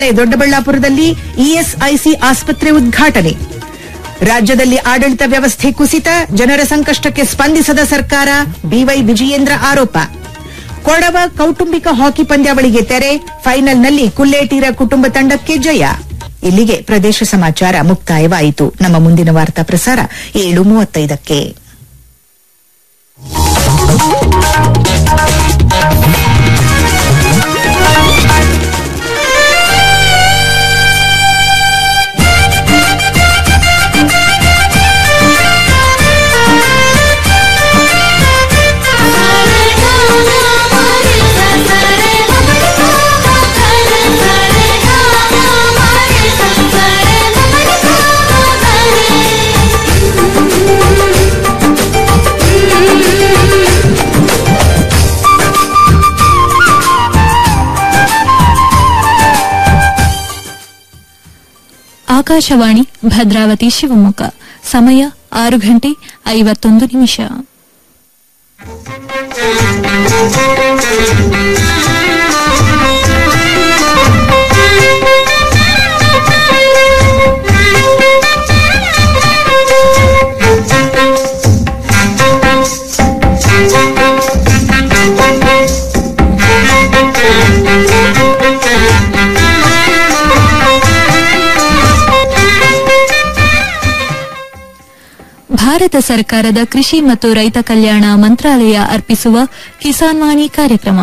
ದೊಡ್ಡಬಳ್ಳಾಪುರದಲ್ಲಿ ಇಎಸ್ಐಸಿ ಆಸ್ಪತ್ರೆ ಉದ್ಘಾಟನೆ ರಾಜ್ಯದಲ್ಲಿ ಆಡಳಿತ ವ್ಯವಸ್ಥೆ ಕುಸಿತ ಜನರ ಸಂಕಷ್ಟಕ್ಕೆ ಸ್ಪಂದಿಸದ ಸರ್ಕಾರ ಬಿವೈ ವಿಜಯೇಂದ್ರ ಆರೋಪ ಕೊಡವ ಕೌಟುಂಬಿಕ ಹಾಕಿ ಪಂದ್ಯಾವಳಿಗೆ ತೆರೆ ಫೈನಲ್ನಲ್ಲಿ ಕುಲ್ಲೇಟೀರ ಕುಟುಂಬ ತಂಡಕ್ಕೆ ಜಯ ಇಲ್ಲಿಗೆ ಪ್ರದೇಶ ಸಮಾಚಾರ ಮುಕ್ತಾಯವಾಯಿತು ನಮ್ಮ ಮುಂದಿನ ವಾರ್ತಾ ಪ್ರಸಾರ ಏಳು ಮೂವತ್ತೈದಕ್ಕೆ ಆಕಾಶವಾಣಿ ಭದ್ರಾವತಿ ಶಿವಮೊಗ್ಗ ಸಮಯ ಆರು ಗಂಟೆ ಐವತ್ತೊಂದು ನಿಮಿಷ ಭಾರತ ಸರ್ಕಾರದ ಕೃಷಿ ಮತ್ತು ರೈತ ಕಲ್ಯಾಣ ಮಂತ್ರಾಲಯ ಅರ್ಪಿಸುವ ಕಿಸಾನ್ ವಾಣಿ ಕಾರ್ಯಕ್ರಮ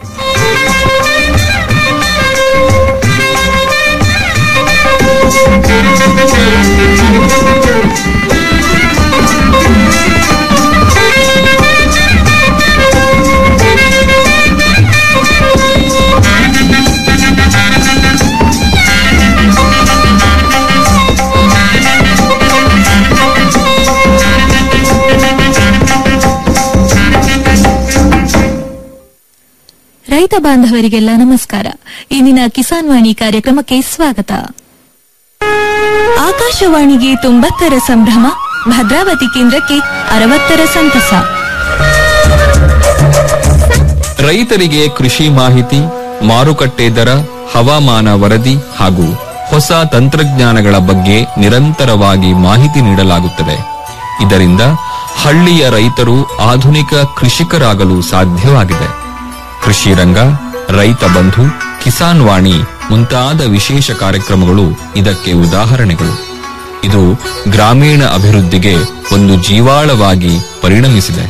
ರೈತ ಬಾಂಧವರಿಗೆಲ್ಲ ನಮಸ್ಕಾರ ಇಂದಿನ ಕಿಸಾನ್ ವಾಣಿ ಕಾರ್ಯಕ್ರಮಕ್ಕೆ ಸ್ವಾಗತ ಆಕಾಶವಾಣಿಗೆ ತೊಂಬತ್ತರ ಸಂಭ್ರಮ ಭದ್ರಾವತಿ ಕೇಂದ್ರಕ್ಕೆ ಅರವತ್ತರ ಸಂತಸ ರೈತರಿಗೆ ಕೃಷಿ ಮಾಹಿತಿ ಮಾರುಕಟ್ಟೆ ದರ ಹವಾಮಾನ ವರದಿ ಹಾಗೂ ಹೊಸ ತಂತ್ರಜ್ಞಾನಗಳ ಬಗ್ಗೆ ನಿರಂತರವಾಗಿ ಮಾಹಿತಿ ನೀಡಲಾಗುತ್ತದೆ ಇದರಿಂದ ಹಳ್ಳಿಯ ರೈತರು ಆಧುನಿಕ ಕೃಷಿಕರಾಗಲು ಸಾಧ್ಯವಾಗಿದೆ ಕೃಷಿ ರಂಗ ರೈತ ಬಂಧು ಕಿಸಾನ್ ವಾಣಿ ಮುಂತಾದ ವಿಶೇಷ ಕಾರ್ಯಕ್ರಮಗಳು ಇದಕ್ಕೆ ಉದಾಹರಣೆಗಳು ಇದು ಗ್ರಾಮೀಣ ಅಭಿವೃದ್ಧಿಗೆ ಒಂದು ಜೀವಾಳವಾಗಿ ಪರಿಣಮಿಸಿದೆ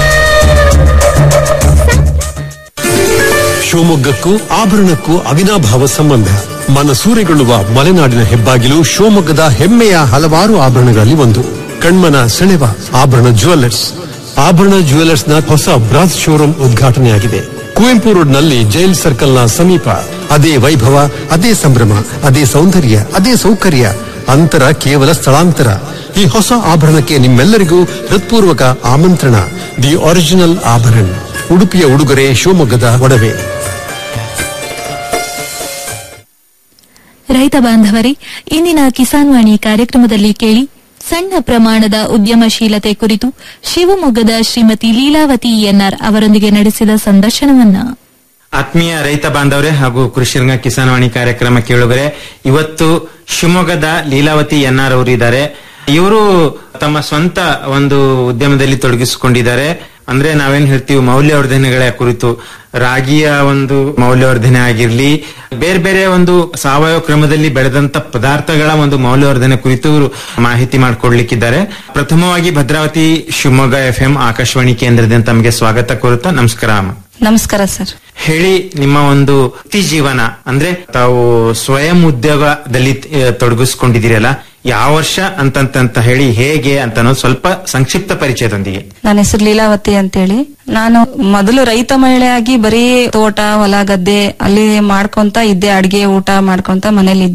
ಶಿವಮೊಗ್ಗಕ್ಕೂ ಆಭರಣಕ್ಕೂ ಅವಿನಾಭಾವ ಸಂಬಂಧ ಮನಸೂರೆಗೊಳ್ಳುವ ಮಲೆನಾಡಿನ ಹೆಬ್ಬಾಗಿಲು ಶಿವಮೊಗ್ಗದ ಹೆಮ್ಮೆಯ ಹಲವಾರು ಆಭರಣಗಳಲ್ಲಿ ಒಂದು ಕಣ್ಮನ ಸೆಳೆವ ಆಭರಣ ಜುವೆಲ್ಲರ್ಸ್ ಆಭರಣ ಜುವೆಲ್ಲರ್ಸ್ ನ ಹೊಸ ಬ್ರಾಸ್ ಶೋರೂಮ್ ಉದ್ಘಾಟನೆಯಾಗಿದೆ ಕುವೆಂಪು ರೋಡ್ ನಲ್ಲಿ ಜೈಲ್ ಸರ್ಕಲ್ ನ ಸಮೀಪ ಅದೇ ವೈಭವ ಅದೇ ಸಂಭ್ರಮ ಅದೇ ಸೌಂದರ್ಯ ಅದೇ ಸೌಕರ್ಯ ಅಂತರ ಕೇವಲ ಸ್ಥಳಾಂತರ ಈ ಹೊಸ ಆಭರಣಕ್ಕೆ ನಿಮ್ಮೆಲ್ಲರಿಗೂ ಹೃತ್ಪೂರ್ವಕ ಆಮಂತ್ರಣ ದಿ ಒರಿಜಿನಲ್ ಆಭರಣ ಉಡುಪಿಯ ಉಡುಗೊರೆ ಶಿವಮೊಗ್ಗದ ಒಡವೆ ರೈತ ಬಾಂಧವರೇ ಇಂದಿನ ಕಿಸಾನ್ ವಾಣಿ ಕಾರ್ಯಕ್ರಮದಲ್ಲಿ ಕೇಳಿ ಸಣ್ಣ ಪ್ರಮಾಣದ ಉದ್ಯಮಶೀಲತೆ ಕುರಿತು ಶಿವಮೊಗ್ಗದ ಶ್ರೀಮತಿ ಲೀಲಾವತಿ ಎನ್ಆರ್ ಅವರೊಂದಿಗೆ ನಡೆಸಿದ ಸಂದರ್ಶನವನ್ನ ಆತ್ಮೀಯ ರೈತ ಬಾಂಧವರೇ ಹಾಗೂ ಕೃಷಿ ರಂಗ ಕಿಸಾನ್ ವಾಣಿ ಕಾರ್ಯಕ್ರಮ ಕೇಳುಗರೆ ಇವತ್ತು ಶಿವಮೊಗ್ಗದ ಲೀಲಾವತಿ ಎನ್ಆರ್ ಅವರು ಇದ್ದಾರೆ ಇವರು ತಮ್ಮ ಸ್ವಂತ ಒಂದು ಉದ್ಯಮದಲ್ಲಿ ತೊಡಗಿಸಿಕೊಂಡಿದ್ದಾರೆ ಅಂದ್ರೆ ನಾವೇನ್ ಹೇಳ್ತೀವಿ ಮೌಲ್ಯವರ್ಧನೆಗಳ ಕುರಿತು ರಾಗಿಯ ಒಂದು ಮೌಲ್ಯವರ್ಧನೆ ಆಗಿರ್ಲಿ ಬೇರೆ ಬೇರೆ ಒಂದು ಸಾವಯವ ಕ್ರಮದಲ್ಲಿ ಬೆಳೆದಂತ ಪದಾರ್ಥಗಳ ಒಂದು ಮೌಲ್ಯವರ್ಧನೆ ಕುರಿತು ಇವರು ಮಾಹಿತಿ ಮಾಡಿಕೊಡ್ಲಿಕ್ಕಿದ್ದಾರೆ ಪ್ರಥಮವಾಗಿ ಭದ್ರಾವತಿ ಶಿವಮೊಗ್ಗ ಎಫ್ ಎಂ ಆಕಾಶವಾಣಿ ಕೇಂದ್ರದಿಂದ ತಮಗೆ ಸ್ವಾಗತ ಕೋರುತ್ತಾ ನಮಸ್ಕಾರ ಅಮ್ಮ. ನಮಸ್ಕಾರ ಸರ್ ಹೇಳಿ ನಿಮ್ಮ ಒಂದು ವೃತ್ತಿ ಜೀವನ ಅಂದ್ರೆ ತಾವು ಸ್ವಯಂ ಉದ್ಯೋಗದಲ್ಲಿ ಆ, ತೊಡಗಿಸ್ಕೊಂಡಿದ್ದೀರಲ್ಲ ಯಾವ ವರ್ಷ ಅಂತಂತ ಹೇಳಿ ಹೇಗೆ ಅಂತ ಅನ್ನೋದು ಸ್ವಲ್ಪ ಸಂಕ್ಷಿಪ್ತ ಪರಿಚಯದೊಂದಿಗೆ ನನ್ನ ಹೆಸರು ಲೀಲಾವತಿ ಅಂತೇಳಿ ನಾನು ಮೊದಲು ರೈತ ಮಹಿಳೆಯಾಗಿ ಬರೀ ತೋಟ ಹೊಲ ಗದ್ದೆ ಅಲ್ಲಿ ಮಾಡ್ಕೊಂತ ಇದ್ದೆ ಅಡ್ಗೆ ಊಟ ಮಾಡ್ಕೊಂತ ಮನೇಲಿ ಇದ್ದೆ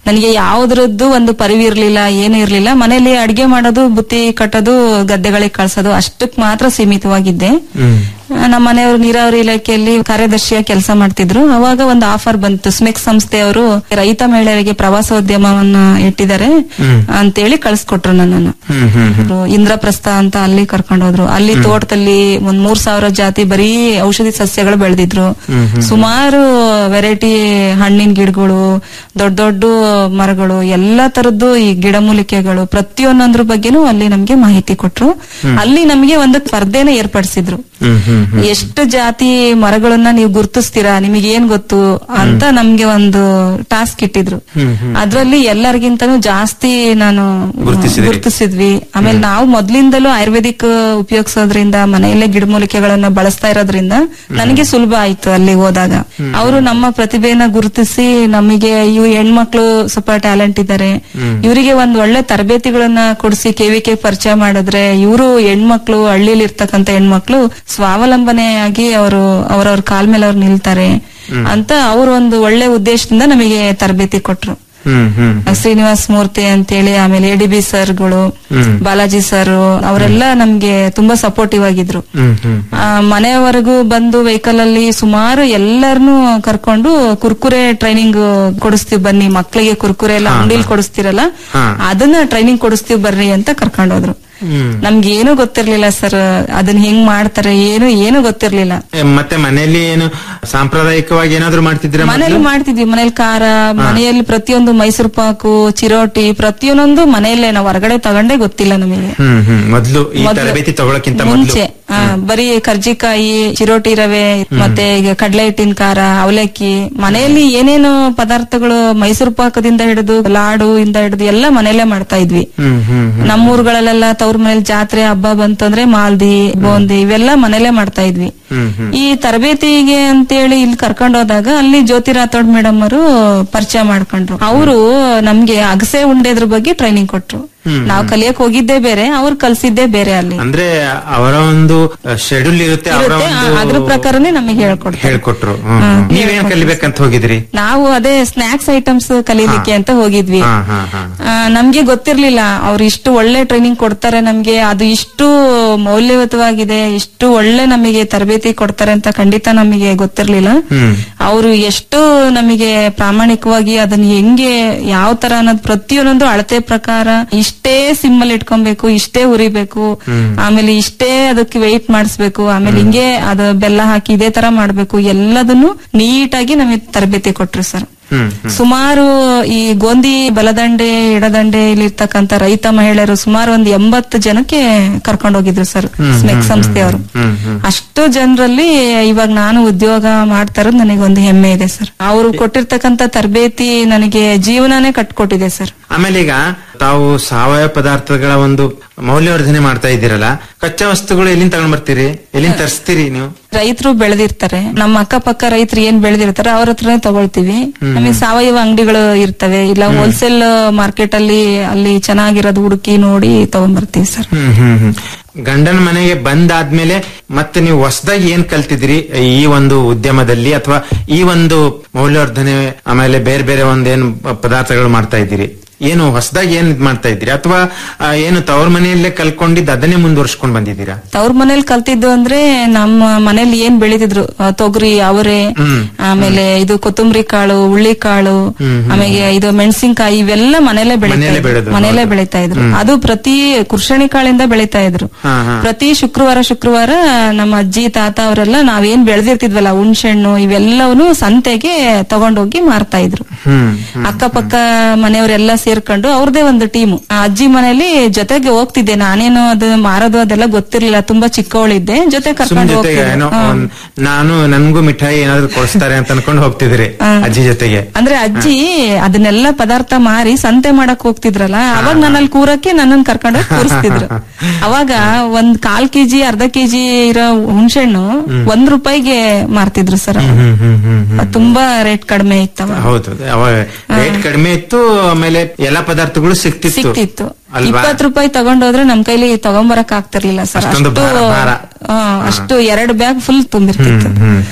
ನನಗೆ ಯಾವ್ದ್ರದ್ದು ಒಂದು ಪರಿವಿ ಇರ್ಲಿಲ್ಲ ಏನು ಇರ್ಲಿಲ್ಲ ಮನೇಲಿ ಅಡಿಗೆ ಮಾಡೋದು ಬುತ್ತಿ ಕಟ್ಟೋದು ಗದ್ದೆಗಳಿಗೆ ಕಳ್ಸೋದು ಅಷ್ಟಕ್ ಮಾತ್ರ ಸೀಮಿತವಾಗಿದ್ದೆ ಆ, ನಮ್ಮ ಮನೆಯವರು ನೀರಾವರಿ ಇಲಾಖೆಯಲ್ಲಿ ಕಾರ್ಯದರ್ಶಿಯಾಗಿ ಕೆಲಸ ಮಾಡ್ತಿದ್ರು ಅವಾಗ ಒಂದು ಆಫರ್ ಬಂತು ಸ್ಮೆಕ್ ಸಂಸ್ಥೆಯವರು ರೈತ ಮಹಿಳೆಯರಿಗೆ ಪ್ರವಾಸೋದ್ಯಮವನ್ನ ಇಟ್ಟಿದ್ದಾರೆ ಅಂತೇಳಿ ಕಳ್ಸಿಕೊಟ್ರು ನನ್ನನ್ನು ಹ್ಮ್ ಹ್ಮ್ ಹ್ಮ್ ಅವ್ರು ಇಂದ್ರಪ್ರಸ್ಥ ಅಂತ ಅಲ್ಲಿ ಕರ್ಕೊಂಡು ಹೋದ್ರು ಅಲ್ಲಿ ತೋಟದಲ್ಲಿ ಒಂದ್ ಮೂರ್ ಸಾವಿರ ಜಾತಿ ಬರೀ ಔಷಧಿ ಸಸ್ಯಗಳು ಬೆಳೆದಿದ್ರು ಸುಮಾರು ವೆರೈಟಿ ಹಣ್ಣಿನ ಗಿಡಗಳು ದೊಡ್ಡ ದೊಡ್ಡ ಮರಗಳು ಎಲ್ಲಾ ತರದ್ದು ಈ ಗಿಡಮೂಲಿಕೆಗಳು ಪ್ರತಿಯೊಂದೊಂದ್ರ ಬಗ್ಗೆನೂ ಅಲ್ಲಿ ನಮ್ಗೆ ಮಾಹಿತಿ ಕೊಟ್ರು ಅಲ್ಲಿ ನಮ್ಗೆ ಒಂದು ಸ್ಪರ್ಧೆನ ಏರ್ಪಡಿಸಿದ್ರು ಹ್ಮ್ ಹ್ಮ್ ಎಷ್ಟು ಜಾತಿ ಮರಗಳನ್ನ ನೀವು ಗುರ್ತಿಸ್ತೀರಾ ನಿಮಗೆ ಏನ್ ಗೊತ್ತು ಅಂತ ನಮ್ಗೆ ಒಂದು ಟಾಸ್ಕ್ ಇಟ್ಟಿದ್ರು ಅದ್ರಲ್ಲಿ ಎಲ್ಲರಿಗಿಂತನೂ ಜಾಸ್ತಿ ನಾನು ಗುರ್ತಿಸಿದ್ರಿ. ಗುರ್ತಿಸಿದ್ವಿ ಆಮೇಲೆ ನಾವು ಮೊದ್ಲಿಂದಲೂ ಆಯುರ್ವೇದಿಕ್ ಉಪಯೋಗಿಸೋದ್ರಿಂದ ಮನೆಯಲ್ಲೇ ಗಿಡಮೂಲಿಕೆಗಳನ್ನ ಬಳಸ್ತಾ ಇರೋದ್ರಿಂದ ನನಗೆ ಸುಲಭ ಆಯ್ತು ಅಲ್ಲಿ ಹೋದಾಗ ಅವರು ನಮ್ಮ ಪ್ರತಿಭೆನ ಗುರುತಿಸಿ ನಮಗೆ ಇವು ಹೆಣ್ಮಕ್ಳು ಸ್ವಲ್ಪ ಟ್ಯಾಲೆಂಟ್ ಇದ್ದಾರೆ ಇವರಿಗೆ ಒಂದ್ ಒಳ್ಳೆ ತರಬೇತಿಗಳನ್ನ ಕೊಡಿಸಿ ಕೆವಿಕೆ ಪರಿಚಯ ಮಾಡಿದ್ರೆ ಇವರು ಹೆಣ್ಮಕ್ಳು ಹಳ್ಳಿಲಿ ಇರ್ತಕ್ಕಂತ ಹೆಣ್ಮಕ್ಳು ಸ್ವಾವಲಂಬನೆಯಾಗಿ ಅವರು ಅವರವ್ರ ಕಾಲ್ ಮೇಲೆ ಅವ್ರು ನಿಲ್ತಾರೆ ಅಂತ ಅವರು ಒಂದು ಒಳ್ಳೆ ಉದ್ದೇಶದಿಂದ ನಮಗೆ ತರಬೇತಿ ಕೊಟ್ರು ಹ್ಮ್ ಹ್ಮ್ ಶ್ರೀನಿವಾಸ್ ಮೂರ್ತಿ ಅಂತೇಳಿ ಆಮೇಲೆ ಎ ಡಿ ಬಿ ಸರ್ಗಳು ಬಾಲಾಜಿ ಸರ್ ಅವರೆಲ್ಲ ನಮ್ಗೆ ತುಂಬಾ ಸಪೋರ್ಟಿವ್ ಆಗಿದ್ರು ಹ್ಮ್ ಹ್ಮ್ ಆ, ಮನೆಯವರೆಗೂ ಬಂದು ವೆಹಿಕಲ್ ಅಲ್ಲಿ ಸುಮಾರು ಎಲ್ಲರನ್ನು ಕರ್ಕೊಂಡು ಕುರ್ಕುರೆ ಟ್ರೈನಿಂಗ್ ಕೊಡಿಸ್ತೀವಿ ಬನ್ನಿ ಮಕ್ಕಳಿಗೆ ಕುರ್ಕುರೆ ಎಲ್ಲ ಅಂಗಡಿಲಿ ಕೊಡಿಸ್ತಿರಲ್ಲ ಹಾ. ಅದನ್ನ ಟ್ರೈನಿಂಗ್ ಕೊಡಿಸ್ತೀವಿ ಬರ್ರಿ ಅಂತ ಕರ್ಕೊಂಡು ಹೋದ್ರು ನಮ್ಗೆ ಏನು ಗೊತ್ತಿರ್ಲಿಲ್ಲ ಸರ್ ಅದನ್ನ ಹೆಂಗ್ ಮಾಡ್ತಾರೆ ಏನು ಏನು ಗೊತ್ತಿರ್ಲಿಲ್ಲ ಏ, ಮತ್ತೆ ಮನೆಯಲ್ಲಿ ಏನು ಸಾಂಪ್ರದಾಯಿಕವಾಗಿ ಏನಾದ್ರು ಮಾಡ್ತಿದ್ರೆ ಮನೇಲಿ ಮಾಡ್ತಿದ್ವಿ ಮನೇಲಿ ಖಾರ ಮನೆಯಲ್ಲಿ ಪ್ರತಿಯೊಂದು ಮೈಸೂರು ಪಾಕು ಚಿರೋಟಿ ಪ್ರತಿಯೊಂದೊಂದು ಮನೆಯಲ್ಲೇ ನಾವು ಹೊರಗಡೆ ತಗೊಂಡೇ ಗೊತ್ತಿಲ್ಲ ನಮಗೆ ಹ್ಮ್ ಹ್ಮ್ ಮೊದ್ಲು ಈ ಮೊದ್ಲು- ತರಬೇತಿ ತಗೊಳಕ್ಕಿಂತ ಮೊದ್ಲು ಮುಂಚೆ ಆ, ಬರೀ ಕರ್ಜಿಕಾಯಿ ಚಿರೋಟಿ ರವೆ ಮತ್ತೆ ಈಗ ಕಡಲೆ ಹಿಟ್ಟಿನ ಖಾರ ಅವಲಕ್ಕಿ ಮನೆಯಲ್ಲಿ ಏನೇನು ಪದಾರ್ಥಗಳು ಮೈಸೂರು ಪಾಕದಿಂದ ಹಿಡಿದು ಲಾಡು ಇಂದ ಹಿಡಿದು ಎಲ್ಲ ಮನೆಯಲ್ಲೇ ಮಾಡ್ತಾ ಇದ್ವಿ ಹ್ಮ್ ಹ್ಮ್ ನಮ್ಮೂರುಗಳಲ್ಲೆಲ್ಲ ತವ್ರ ಮನೇಲಿ ಜಾತ್ರೆ ಹಬ್ಬ ಬಂತಂದ್ರೆ ಮಾಲ್ದಿ ಬೋಂದಿ ಇವೆಲ್ಲ ಮನೇಲೆ ಮಾಡ್ತಾ ಇದ್ವಿ ಹ್ಮ್ ಹ್ಮ್ ಈ ತರಬೇತಿಗೆ ಅಂತೇಳಿ ಇಲ್ಲಿ ಕರ್ಕೊಂಡು ಹೋದಾಗ ಅಲ್ಲಿ ಜ್ಯೋತಿ ರಾಥೋಡ್ ಮೇಡಮ್ ಅವರು ಪರಿಚಯ ಮಾಡ್ಕೊಂಡ್ರು ಅವರು ನಮ್ಗೆ ಅಗಸೆ ಉಂಡೆದ್ರ ಬಗ್ಗೆ ಟ್ರೈನಿಂಗ್ ಕೊಟ್ರು ನಾವು ಕಲಿಯಕ್ ಹೋಗಿದ್ದೇ ಬೇರೆ ಅವ್ರು ಕಲ್ಸಿದ್ದೇ ಬೇರೆ ಅಲ್ಲಿ ಅಂದ್ರೆ ಅವರ ಒಂದು ಶೆಡ್ಯೂಲ್ ಇರುತ್ತೆ ಅವರ ಇರುತ್ತೆ, ಆ, ಒಂದು ಅದ್ರ ಪ್ರಕಾರನೇ ನಮಗೆ ಹೇಳ್ಕೊಡ್ತಾರೆ ಹೇಳ್ಕೊಟ್ರು ಹ್ಮ್, ಹ್ಮ್. ನೀವೇನ್ ಕಲಿಬೇಕಂತ ಹೋಗಿದ್ರಿ ನಾವು ಅದೇ ಸ್ನಾಕ್ಸ್ ಐಟಮ್ಸ್ ಕಲೀಲಿಕ್ಕೆ ಅಂತ ಹೋಗಿದ್ವಿ ಹಾ ಹಾ ಹಾ ಆ, ನಮ್ಗೆ ಗೊತ್ತಿರ್ಲಿಲ್ಲ ಅವ್ರು ಇಷ್ಟು ಒಳ್ಳೆ ಟ್ರೈನಿಂಗ್ ಕೊಡ್ತಾರೆ ನಮ್ಗೆ ಅದು ಇಷ್ಟು ಮೌಲ್ಯಯುತವಾಗಿದೆ ಇಷ್ಟು ಒಳ್ಳೆ ನಮಗೆ ತರಬೇತಿ ಕೊಡ್ತಾರೆ ಅಂತ ಖಂಡಿತ ನಮಗೆ ಗೊತ್ತಿರ್ಲಿಲ್ಲ ಹ್ಮ್ ಅವರು ಎಷ್ಟು ನಮಗೆ ಪ್ರಾಮಾಣಿಕವಾಗಿ ಅದನ್ನ ಹೆಂಗೆ ಯಾವ ತರ ಅನ್ನೋದು ಪ್ರತಿಯೊಂದೊಂದು ಅಳತೆ ಪ್ರಕಾರ ಇಷ್ಟೇ ಸಿಮ್ಮಲ್ ಇಟ್ಕೊಬೇಕು ಇಷ್ಟೇ ಉರಿಬೇಕು ಆಮೇಲೆ ಇಷ್ಟೇ ಅದಕ್ಕೆ ವೆಯ್ಟ್ ಮಾಡಿಸ್ಬೇಕು ಆಮೇಲೆ ಹಿಂಗೆ ಅದು ಬೆಲ್ಲ ಹಾಕಿ ಇದೇ ತರ ಮಾಡ್ಬೇಕು ಎಲ್ಲದನ್ನು ನೀಟಾಗಿ ನಮಗೆ ತರಬೇತಿ ಕೊಟ್ರು ಸರ್ ಹ್ಮ್ ಸುಮಾರು ಈ ಗೋಂದಿ ಬಲದಂಡೆ ಎಡದಂಡೆ ಇಲ್ಲಿರ್ತಕ್ಕಂಥ ರೈತ ಮಹಿಳೆಯರು ಸುಮಾರು ಒಂದು ಎಂಬತ್ತು ಜನಕ್ಕೆ ಕರ್ಕೊಂಡು ಹೋಗಿದ್ರು ಸರ್ ಸ್ಮೆಕ್ ಸಂಸ್ಥೆಯವರು ಹ್ಮ್ ಹ್ಮ್ ಅಷ್ಟು ಜನರಲ್ಲಿ ಇವಾಗ ನಾನು ಉದ್ಯೋಗ ಮಾಡ್ತಾ ಇರೋದು ನನಗೆ ಒಂದು ಹೆಮ್ಮೆ ಇದೆ ಸರ್ ಅವರು ಕೊಟ್ಟಿರ್ತಕ್ಕಂಥ ತರಬೇತಿ ನನಗೆ ಜೀವನನೇ ಕಟ್ಕೊಟ್ಟಿದೆ ಸರ್ ಆಮೇಲೆ ಈಗ ತಾವು ಸಾವಯವ ಪದಾರ್ಥಗಳ ಒಂದು ಮೌಲ್ಯವರ್ಧನೆ ಮಾಡ್ತಾ ಇದ್ದೀರಲ್ಲ ಕಚ್ಚಾ ವಸ್ತುಗಳು ಎಲ್ಲಿಂದ ತಗೊಂಡ್ ಬರ್ತೀರಿ ಎಲ್ಲಿಂದ ತರಿಸ್ತೀರಿ ನೀವು ರೈತರು ಬೆಳೆದಿರ್ತಾರೆ ನಮ್ಮ ಅಕ್ಕಪಕ್ಕ ರೈತರು ಏನ್ ಬೆಳೆದಿರ್ತಾರೆ ಅವ್ರ ಹತ್ರನೇ ತಗೊಳ್ತೀವಿ ನಮಗೆ ಸಾವಯವ ಅಂಗಡಿಗಳು ಇರ್ತವೆ ಇಲ್ಲ ಹೋಲ್ಸೇಲ್ ಮಾರ್ಕೆಟ್ ಅಲ್ಲಿ ಅಲ್ಲಿ ಚೆನ್ನಾಗಿರೋದು ಹುಡುಕಿ ನೋಡಿ ತಗೊಂಡ್ಬರ್ತೀವಿ ಸರ್ ಹ್ಮ್ ಹ್ಮ್ ಹ್ಮ್ ಗಂಡನ ಮನೆಗೆ ಬಂದಾದ್ಮೇಲೆ ಮತ್ತೆ ನೀವು ಹೊಸದಾಗಿ ಏನ್ ಕಲ್ತಿದ್ರಿ ಈ ಒಂದು ಉದ್ಯಮದಲ್ಲಿ ಅಥವಾ ಈ ಒಂದು ಮೌಲ್ಯವರ್ಧನೆ ಆಮೇಲೆ ಬೇರೆ ಬೇರೆ ಒಂದೇನು ಪದಾರ್ಥಗಳು ಮಾಡ್ತಾ ಇದ್ದೀರಿ ಏನು ಹೊಸದಾಗಿ ಏನ್ ಇದ್ ಮಾಡ್ತಾ ಇದ್ದೀರಿ ಅಥವಾ ಆ, ಏನು ತವ್ರ ಮನೆಯಲ್ಲೇ ಕಲ್ಕೊಂಡಿದ್ದು ಅದನ್ನೇ ಮುಂದುವರ್ಸ್ಕೊಂಡ್ ಬಂದಿದ್ದೀರಾ ತವ್ರ ಮನೇಲಿ ಕಲ್ತಿದ್ದು ಅಂದ್ರೆ ನಮ್ಮ ಮನೇಲಿ ಏನ್ ಬೆಳಿತಿದ್ರು ಆ, ತೊಗರಿ ಅವರೆ ಆಮೇಲೆ ಇದು ಕೊತ್ತಂಬರಿ ಕಾಳು ಹುಳ್ಳಿ ಕಾಳು ಆಮೇಲೆ ಇದು ಮೆಣಸಿನಕಾಯಿ ಇವೆಲ್ಲ ಮನೇಲೆ ಬೆಳಿತಾ ಮನೇಲೆ ಇದ್ರು ಬೆಳೆದು, ಮನೇಲೆ ಬೆಳಿತಾ ಇದ್ರು ಅದು ಪ್ರತಿ ಕೃಷಣಿ ಕಾಳಿಂದ ಬೆಳಿತಾ ಇದ್ರು ಹಾ, ಹಾ. ಪ್ರತಿ ಶುಕ್ರವಾರ ಶುಕ್ರವಾರ ನಮ್ಮ ಅಜ್ಜಿ ತಾತ ಅವರೆಲ್ಲ ನಾವೇನ್ ಬೆಳೆದಿರ್ತಿದ್ವಲ್ಲ ಹುಣ್ಸೆಹಣ್ಣು ಇವೆಲ್ಲವನು ಸಂತೆಗೆ ತಗೊಂಡೋಗಿ ಮಾರ್ತಾ ಇದ್ರು ಹ್ಮ್ ಅಕ್ಕಪಕ್ಕ ಮನೆಯವರೆಲ್ಲ ಸೇರ್ಕೊಂಡು ಅವ್ರದೇ ಒಂದು ಟೀಮ್ ಅಜ್ಜಿ ಮನೇಲಿ ಜೊತೆಗೆ ಹೋಗ್ತಿದ್ದೆ ನಾನೇನು ಅದು ಮಾರೋದು ಅದೆಲ್ಲ ಗೊತ್ತಿರ್ಲಿಲ್ಲ ತುಂಬಾ ಚಿಕ್ಕವಳಿದ್ದೆ ಜೊತೆ ಸುಮ್ ಕರ್ಕೊಂಡು ಜೊತೆಗೆ ಹೋಗ್ತಿದ್ದೆ ಏನೋ ಹಾ. ಒಂದ್- ನಾನು ನನ್ಗೂ ಮಿಠಾಯಿ ಏನಾದ್ರು ಕೊಡಿಸ್ತಾರೆ ಅಂತ ಅನ್ಕೊಂಡು ಹೋಗ್ತಿದ್ರಿ ಅಜ್ಜಿ ಜೊತೆಗೆ ಅಂದ್ರೆ ಅಜ್ಜಿ ಅದನ್ನೆಲ್ಲ ಪದಾರ್ಥ ಮಾರಿ ಸಂತೆ ಮಾಡಕ್ ಹೋಗ್ತಿದ್ರಲ್ಲ ಅವಾಗ ನನ್ನಲ್ಲಿ ಕೂರಕ್ಕೆ ನನ್ನನ್ನು ಕರ್ಕೊಂಡು ಹೋಗಿ ಕೂರಿಸ್ತಿದ್ರು ಅವಾಗ ಒಂದ್ ಕಾಲ್ ಕೆಜಿ ಅರ್ಧ ಕೆಜಿ ಇರೋ ಹುಣ್ಸೆಹಣ್ಣು ಒಂದ್ ರೂಪಾಯಿಗೆ ಮಾರ್ತಿದ್ರು ಸರ್ ಹ್ಮ್ ಹ್ಮ್ ಹ್ಮ್ ಹ್ಮ್ ತುಂಬಾ ರೇಟ್ ಕಡಿಮೆ ಇತ್ತವ ಹೌದು ಅವಾಗ ರೇಟ್ ಕಡಿಮೆ ಇತ್ತು ಆಮೇಲೆ ಎಲ್ಲಾ ಪದಾರ್ಥಗಳು ಸಿಕ್ತಿತ್ತು ಸಿಕ್ತಿತ್ತು ಅಲ್ವಾ ಇಪ್ಪತ್ ರೂಪಾಯಿ ತಗೊಂಡೋದ್ರೆ ನಮ್ ಕೈಲಿ ತಗೊಂಬರಕ್ ಆಗ್ತಿರ್ಲಿಲ್ಲ ಸರ್ ಅಷ್ಟೊಂದು ಅಷ್ಟು ಭಾರ, ಭಾರ. ಆ, ಅಷ್ಟು ಎರಡ್ ಬ್ಯಾಗ್ ಫುಲ್ ತುಂಬಿರ್ತಿತ್ತು ಹ್ಮ್ ಹ್ಮ್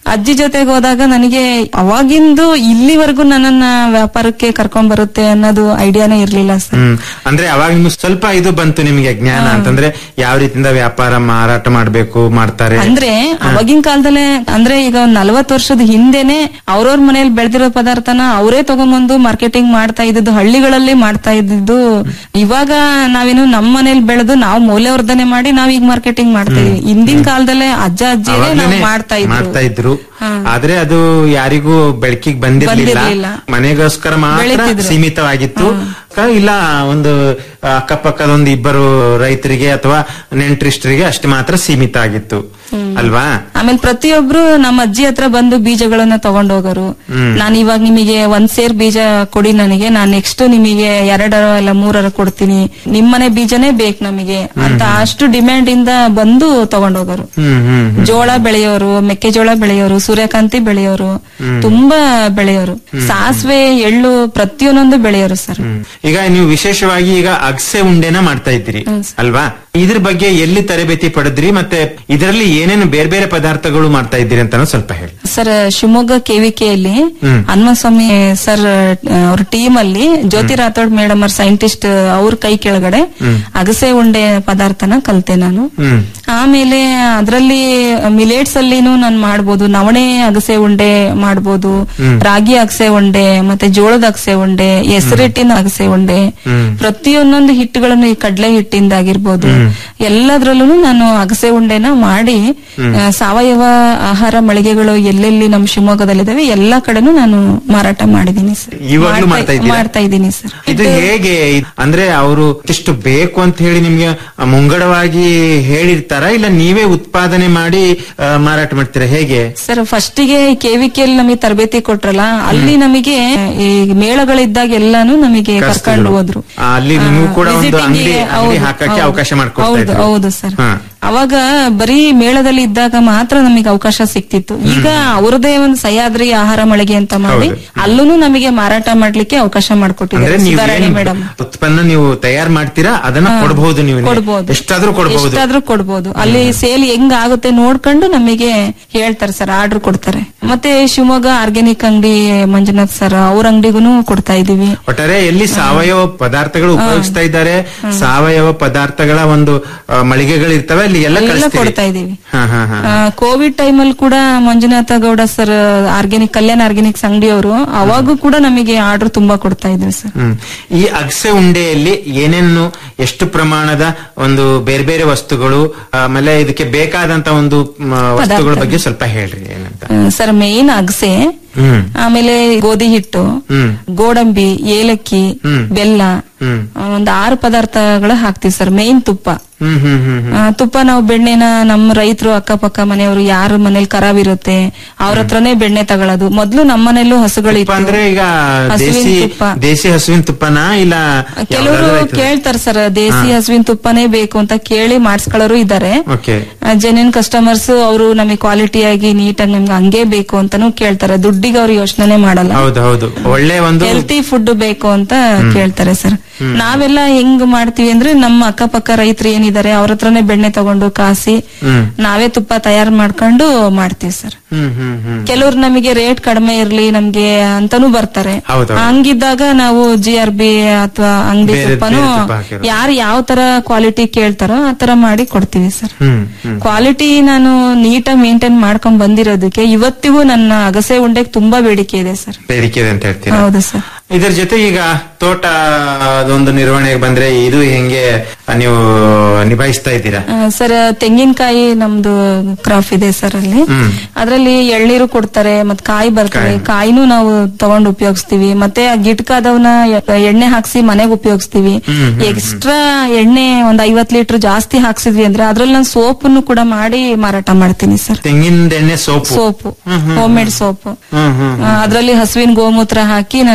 ಅಜ್ಜಿ ಜೊತೆಗೆ ಹೋದಾಗ ನನಗೆ ಅವಾಗಿಂದು ಇಲ್ಲಿವರೆಗೂ ನನ್ನನ್ನ ವ್ಯಾಪಾರಕ್ಕೆ ಕರ್ಕೊಂಡ್ ಬರುತ್ತೆ ಅನ್ನೋದು ಐಡಿಯಾನೇ ಇರ್ಲಿಲ್ಲ ಸರ್ ಹ್ಮ್ ಅಂದ್ರೆ ಅವಾಗ ನಿಮ್ಗೆ ಸ್ವಲ್ಪ ಇದು ಬಂತು ನಿಮಗೆ ಜ್ಞಾನ ಅಂತಂದ್ರೆ ಯಾವ ರೀತಿಯಿಂದ ವ್ಯಾಪಾರ ಮಾರಾಟ ಮಾಡ್ಬೇಕು ಮಾಡ್ತಾರೆ ಅಂದ್ರೆ ಅವಾಗಿನ ಕಾಲದಲ್ಲೇ ಅಂದ್ರೆ ಈಗ ಒಂದ್ ನಲ್ವತ್ ವರ್ಷದ ಹಿಂದೆನೆ ಅವ್ರವ್ರ ಮನೇಲಿ ಬೆಳೆದಿರೋ ಪದಾರ್ಥನ ಅವರೇ ತಗೊಂಬಂದು ಮಾರ್ಕೆಟಿಂಗ್ ಮಾಡ್ತಾ ಇದ್ದಿದ್ದು ಹಳ್ಳಿಗಳಲ್ಲಿ ಮಾಡ್ತಾ ಇದ್ದಿದ್ದು ಇವಾಗ ನಾವೇನು ನಮ್ಮ ಮನೇಲಿ ಬೆಳೆದು ನಾವು ಮೌಲ್ಯವರ್ಧನೆ ಮಾಡಿ ನಾವ್ ಈಗ ಮಾರ್ಕೆಟಿಂಗ್ ಮಾಡ್ತಾ ಇದೀವಿ ಹಿಂದಿನ ಕಾಲದಲ್ಲೇ ಅಜ್ಜ ಅಜ್ಜಿಯೇ ನಾವು ಅವಾಗ್ಲೇನೆ ಮಾಡ್ತಾ ಇದ್ರು ಮಾಡ್ತಾ ಇದ್ರು ಹಾ. ಆದ್ರೆ ಅದು ಯಾರಿಗೂ ಬೆಳಕಿಗೆ ಬಂದಿರ್ಲಿಲ್ಲ ಬಂದಿರ್ಲಿಲ್ಲ. ಮನೆಗೋಸ್ಕರ ಮಾತ್ರ ಬೆಳೀತಿದ್ರು. ಸೀಮಿತವಾಗಿತ್ತು ಕ- ಇಲ್ಲ ಒಂದು ಅಕ್ಕಪಕ್ಕದ ಒಂದು ಇಬ್ಬರು ರೈತರಿಗೆ ಅಥವಾ ನೆಂಟ್ರಿಸ್ಟರಿಗೆ ಅಷ್ಟು ಮಾತ್ರ ಸೀಮಿತ ಆಗಿತ್ತು ಅಲ್ವಾ ಆಮೇಲೆ ಪ್ರತಿಯೊಬ್ರು ನಮ್ಮ ಅಜ್ಜಿ ಹತ್ರ ಬಂದು ಬೀಜಗಳನ್ನ ತಗೊಂಡ್ ಹೋಗೋರು ನಾನು ಇವಾಗ ನಿಮಗೆ ಒಂದ್ ಸೇರ್ ಬೀಜ ಕೊಡಿ ನನಗೆ ನಾನ್ ನೆಕ್ಸ್ಟ್ ನಿಮಗೆ ಎರಡರ ಇಲ್ಲ ಮೂರರ ಕೊಡ್ತೀನಿ ನಿಮ್ಮನೆ ಬೀಜನೇ ಬೇಕು ನಮಗೆ ಅಂತ ಅಷ್ಟು ಡಿಮ್ಯಾಂಡ್ ಇಂದ ಬಂದು ತಗೊಂಡ್ ಹೋಗೋರು ಹ್ಮ್ ಹ್ಮ್ ಜೋಳ ಬೆಳೆಯೋರು ಮೆಕ್ಕೆಜೋಳ ಬೆಳೆಯೋರು ಸೂರ್ಯಕಾಂತಿ ಬೆಳೆಯೋರು ತುಂಬಾ ಬೆಳೆಯೋರು ಸಾಸಿವೆ ಎಳ್ಳು ಪ್ರತಿಯೊಂದೊಂದು ಬೆಳೆಯೋರು ಸರ್ ಹ್ಮ್. ಈಗ ನೀವು ವಿಶೇಷವಾಗಿ ಈಗ ಅಗಸೆ ಉಂಡೆನ ಮಾಡ್ತಾ ಇದ್ದೀರಿ ಅಲ್ವಾ ಇದ್ರ ಬಗ್ಗೆ ಎಲ್ಲಿ ತರಬೇತಿ ಪಡೆದ್ರಿ ಮತ್ತೆ ಇದರಲ್ಲಿ ಏನೇನು ಬೇರೆ ಬೇರೆ ಪದಾರ್ಥಗಳು ಮಾಡ್ತಾ ಇದ್ದೀರಿ ಅಂತ ಸ್ವಲ್ಪ ಹೇಳಿ ಸರ್ ಶಿವಮೊಗ್ಗ ಕೆವಿಕೆಯಲ್ಲಿ ಹನುಮಸ್ವಾಮಿ ಸರ್ ಅವ್ರ ಟೀಮ್ ಅಲ್ಲಿ ಜ್ಯೋತಿ ರಾಥೋಡ್ ಮೇಡಮ್ ಅವ್ರ ಸೈಂಟಿಸ್ಟ್ ಅವ್ರ ಕೈ ಕೆಳಗಡೆ ಅಗಸೆ ಉಂಡೆ ಪದಾರ್ಥನ ಕಲ್ತೆ ನಾನು ಹ್ಮ್ ಆಮೇಲೆ ಅದರಲ್ಲಿ ಮಿಲೇಟ್ಸ್ ಅಲ್ಲಿನೂ ನಾನು ಮಾಡ್ಬೋದು ನವಣೆ ಅಗಸೆ ಉಂಡೆ ಮಾಡ್ಬೋದು ರಾಗಿ ಅಗಸೆ ಉಂಡೆ ಮತ್ತೆ ಜೋಳದ ಅಗಸೆ ಉಂಡೆ ಹೆಸರಿಟ್ಟಿನ ಅಗಸೆ ಉಂಡೆ ಪ್ರತಿಯೊಂದೊಂದು ಹಿಟ್ಟುಗಳನ್ನು ಈ ಕಡಲೆ ಹಿಟ್ಟಿಂದ ಆಗಿರ್ಬೋದು ಎಲ್ಲದ್ರಲ್ಲೂ ನಾನು ಅಗಸೆ ಉಂಡೆನ ಮಾಡಿ ಆ, ಸಾವಯವ ಆಹಾರ ಮಳಿಗೆಗಳು ಎಲ್ಲೆಲ್ಲಿ ನಮ್ಮ ಶಿವಮೊಗ್ಗದಲ್ಲಿದ್ದಾವೆ ಎಲ್ಲಾ ಕಡೆನೂ ನಾನು ಮಾರಾಟ ಮಾಡಿದೀನಿ ಸರ್ ಇವಾಗ್ಲೂ ಮಾಡ್ತಾ ಇದ್ದೀರಾ? ಮಾಡ್ತಾ ಇದ್ದೀನಿ ಸರ್ ಇದು ಹೇಗೆ ಅಂದ್ರೆ ಅವರು ಇಷ್ಟು ಬೇಕು ಅಂತ ಹೇಳಿ ನಿಮ್ಗೆ ಮುಂಗಡವಾಗಿ ಹೇಳಿರ್ತಾರ ಇಲ್ಲ ನೀವೇ ಉತ್ಪಾದನೆ ಮಾಡಿ ಆ, ಮಾರಾಟ ಮಾಡ್ತೀರಾ ಹೇಗೆ ಸರ್ ಫಸ್ಟಿಗೆ ಕೆವಿಕೆಯಲ್ಲಿ ನಮಗೆ ತರಬೇತಿ ಕೊಟ್ರಲ್ಲ ಅಲ್ಲಿ ನಮಗೆ ಈ ಮೇಳಗಳಿದ್ದಾಗ ಎಲ್ಲಾನು ನಮಗೆ ಕರ್ಕೊಂಡು ಹೋದ್ರು ಆ, ಅಲ್ಲಿ ನಿಮಗೂ ಕೂಡ ಒಂದು Visiting ಅಂಗಡಿ ಗೆ ಅಂಗಡಿ ಹೌದು, ಹಾಕಕ್ಕೆ ಹೌದು. ಅವಕಾಶ ಮಾಡ್ಕೊಡ್ತಾ ಹೌದು ಇದ್ರು ಹೌದು ಸರ್ ಹಾ. ಅವಾಗ ಬರೀ ಮೇಳದಲ್ಲಿ ಇದ್ದಾಗ ಮಾತ್ರ ನಮಗೆ ಅವಕಾಶ ಸಿಕ್ತಿತ್ತು ಈಗ ಅವರದೇ ಒಂದು ಸಹ್ಯಾದ್ರಿ ಆಹಾರ ಮಳಿಗೆ ಅಂತ ಮಾಡಿ ಅಲ್ಲೂ ನಮಗೆ ಮಾರಾಟ ಮಾಡ್ಲಿಕ್ಕೆ ಅವಕಾಶ ಅಂದ್ರೆ ಮಾಡ್ಕೊಟ್ಟಿದ್ದಾರೆ ನೀವು ಸುಧಾರಾಣಿ ಏನ್ ಮೇಡಮ್ ಉತ್ಪನ್ನ ನೀವು ತಯಾರು ಮಾಡ್ತೀರಾ ಅದನ್ನ ಕೊಡಬಹುದು ನೀವು ಕೊಡ್ಬೋದು ಎಷ್ಟಾದ್ರೂ ಕೊಡಬಹುದು ಎಷ್ಟಾದ್ರೂ ಕೊಡ್ಬೋದು ಅಲ್ಲಿ ಸೇಲ್ ಹೆಂಗ್ ಆಗುತ್ತೆ ನೋಡ್ಕೊಂಡು ನಮಗೆ ಹೇಳ್ತಾರೆ ಸರ್ ಆರ್ಡರ್ ಕೊಡ್ತಾರೆ ಮತ್ತೆ ಶಿವಮೊಗ್ಗ ಆರ್ಗ್ಯಾನಿಕ್ ಅಂಗಡಿ ಮಂಜುನಾಥ್ ಸರ್ ಅವ್ರ ಅಂಗಡಿಗೂ ಕೊಡ್ತಾ ಇದೀವಿ ಒಟ್ಟಾರೆ ಎಲ್ಲಿ ಸಾವಯವ ಪದಾರ್ಥಗಳು ಉಪಯೋಗಿಸ್ತಾ ಇದ್ದಾರೆ ಸಾವಯವ ಪದಾರ್ಥಗಳ ಒಂದು ಆ, ಮಳಿಗೆಗಳಿರ್ತವೆ ಅಲ್ಲಿ ಎಲ್ಲ ಎಲ್ಲ ಕಳಿಸ್ತೀರಿ ಕೊಡ್ತಾ ಇದೀವಿ ಹಾ ಹಾ ಹಾ ಕೋವಿಡ್ ಟೈಮ್ ಅಲ್ಲಿ ಕೂಡ Manjunatha Gowda sir organic Kalyana organics ಅಂಗಡಿಯವರು ಅವಾಗೂ ಕೂಡ ನಮಗೆ ಆರ್ಡರ್ ತುಂಬಾ ಕೊಡ್ತಾ ಇದ್ರು ಸರ್ ಹ್ಮ್ ಈ ಅಗಸೆ ಉಂಡೆಯಲ್ಲಿ ಏನೇನು ಎಷ್ಟು ಪ್ರಮಾಣದ ಒಂದು ಬೇರೆ ಬೇರೆ ವಸ್ತುಗಳು ಆಮೇಲೆ ಇದಕ್ಕೆ ಬೇಕಾದಂತ ಒಂದು ಮ, ವಸ್ತುಗಳ ಬಗ್ಗೆ ಸ್ವಲ್ಪ ಹೇಳ್ರಿ ಏನಂತ ಸರ್ ಮೇನ್ ಅಗಸೆ ಹ್ಮ್ ಆಮೇಲೆ ಗೋಧಿ ಹಿಟ್ಟು ಹ್ಮ್ ಗೋಡಂಬಿ ಏಲಕ್ಕಿ ಹ್ಮ್. ಬೆಲ್ಲ ಹ್ಮ್ ಆ, ಒಂದ್ ಆರು ಪದಾರ್ಥಗಳು ಹಾಕ್ತಿವಿ ಸರ್ ಮೇನ್ ತುಪ್ಪ ಹ್ಮ್ ಹ್ಮ್ ಹ್ಮ್ ಹ್ಮ್ ಆ, ತುಪ್ಪ ನಾವು ಬೆಣ್ಣೆನ ನಮ್ಮ ರೈತರು ಅಕ್ಕಪಕ್ಕ ಮನೆಯವರು ಯಾರ ಮನೇಲಿ ಕರಾವ್ ಇರುತ್ತೆ ಅವ್ರ ಹತ್ರನೇ ಬೆಣ್ಣೆ ತಗೊಳ್ಳೋದು ಮೊದ್ಲು ನಮ್ಮ ಮನೇಲೂ ತುಪ್ಪ ಹಸುಗಳಿತ್ತು ಅಂದ್ರೆ ಈಗ ಹಸುವಿನ ದೇಸಿ ತುಪ್ಪ. ದೇಸಿ ಹಸುವಿನ ತುಪ್ಪನಾ ಇಲ್ಲ ಕೆಲವರು ಯಾವ್ದಾದ್ರು ಆಯ್ತದ? ಕೇಳ್ತಾರೆ ಸರ್ ದೇಸಿ ಹಸುವಿನ ತುಪ್ಪನೇ ಬೇಕು ಅಂತ ಕೇಳಿ ಮಾಡಿಸ್ಕೊಳ್ಳೋರು ಇದ್ದಾರೆ ಓಕೆ ಜೆನ್ಯನ್ ಕಸ್ಟಮರ್ಸ್ ಅವರು ನಮಗೆ ಕ್ವಾಲಿಟಿಯಾಗಿ ನೀಟಾಗಿ ನಮ್ಗೆ ಹಂಗೆ ಬೇಕು ಅಂತಾನು ಕೇಳ್ತಾರೆ ದುಡ್ಡಿಗೆ ಅವ್ರು ಯೋಚನೆ ಮಾಡಲ್ಲ ಹೌದು ಹೌದು ಒಳ್ಳೆ ಒಂದು ಹೆಲ್ತಿ ಫುಡ್ ಬೇಕು ಅಂತ ಕೇಳ್ತಾರೆ ಸರ್ ನಾವೆಲ್ಲ ಹೆಂಗ್ ಮಾಡ್ತೀವಿ ಅಂದ್ರೆ ನಮ್ಮ ಅಕ್ಕಪಕ್ಕ ರೈತರು ಏನಿದ್ದಾರೆ ಅವ್ರ ಹತ್ರನೇ ಬೆಣ್ಣೆ ತಗೊಂಡು ಕಾಸಿ ಹ್ಮ್. ನಾವೇ ತುಪ್ಪ ತಯಾರು ಮಾಡ್ಕೊಂಡು ಮಾಡ್ತೀವಿ ಸರ್ ಹ್ಮ್ ಹ್ಮ್ ಹ್ಮ್ ಕೆಲವ್ರು ನಮಗೆ ರೇಟ್ ಕಡಿಮೆ ಇರ್ಲಿ ನಮ್ಗೆ ಅಂತಾನೂ ಬರ್ತಾರೆ ಹೌದು, ಹೌದು. ಹಂಗಿದ್ದಾಗ ನಾವು ಜಿ ಆರ್ ಬಿ ಅಥವಾ ಅಂಗಡಿ ಬೇರೆ- ತುಪ್ಪನು ಬೇರೆ ತುಪ್ಪ ಹಾಕಿರೋದು. ಯಾರು ಯಾವ ತರ ಕ್ವಾಲಿಟಿ ಕೇಳ್ತಾರೋ ಆ ತರ ಮಾಡಿ ಕೊಡ್ತೀವಿ ಸರ್ ಹ್ಮ್ ಹ್ಮ್ ಕ್ವಾಲಿಟಿ ನಾನು ನೀಟಾಗಿ ಮೇಂಟೈನ್ ಮಾಡ್ಕೊಂಡ್ ಬಂದಿರೋದಕ್ಕೆ ಇವತ್ತಿಗೂ ನನ್ನ ಅಗಸೆ ಉಂಡೆಗೆ ತುಂಬಾ ಬೇಡಿಕೆ ಇದೆ ಸರ್ ಬೇಡಿಕೆ ಇದೆ ಅಂತ ಹೇಳ್ತೀರಾ ಹೌದು ಸರ್ ಇದರ ಜೊತೆ ಈಗ ತೋಟ ಅದೊಂದು ನಿರ್ವಹಣೆಗೆ ಬಂದ್ರೆ ಇದು ಹೆಂಗೆ ನೀವು ನಿಭಾಯಿಸ್ತಾ ಇದ್ದೀರಾ ಆ, ಸರ್ ತೆಂಗಿನಕಾಯಿ ನಮ್ದು ಕ್ರಾಪ್ ಇದೆ ಸರ್ ಅಲ್ಲಿ ಹ್ಮ್. ಅದ್ರಲ್ಲಿ ಎಳ್ನೀರು ಕೊಡ್ತಾರೆ ಮತ್ ಕಾಯಿ ಬರ್ತವೆ ಕಾಯಿನೂ ನಾವು ತಗೊಂಡು ಉಪಯೋಗಿಸ್ತೀವಿ ಮತ್ತೆ ಆ ಗಿಟ್ಕಾದವನ್ನ ಎ- ಎಣ್ಣೆ ಹಾಕ್ಸಿ ಮನೆಗೆ ಉಪಯೋಗಿಸ್ತೀವಿ ಎಕ್ಸ್ಟ್ರಾ ಎಣ್ಣೆ ಒಂದ್ ಐವತ್ ಲೀಟರ್ ಜಾಸ್ತಿ ಹಾಕ್ಸಿದ್ವಿ ಅಂದ್ರೆ ಅದ್ರಲ್ಲಿ ನಾನು ಸೋಪನ್ನು ಕೂಡ ಮಾಡಿ ಮಾರಾಟ ಮಾಡ್ತೀನಿ ಸರ್ ತೆಂಗಿನ ಎಣ್ಣೆ soap soap home made soap hmm hmm ಅದ್ರಲ್ಲಿ ಹಸುವಿನ ಗೋಮೂತ್ರ ಹಾಕಿ ನಾನು ಕೊಬ್ಬರಿ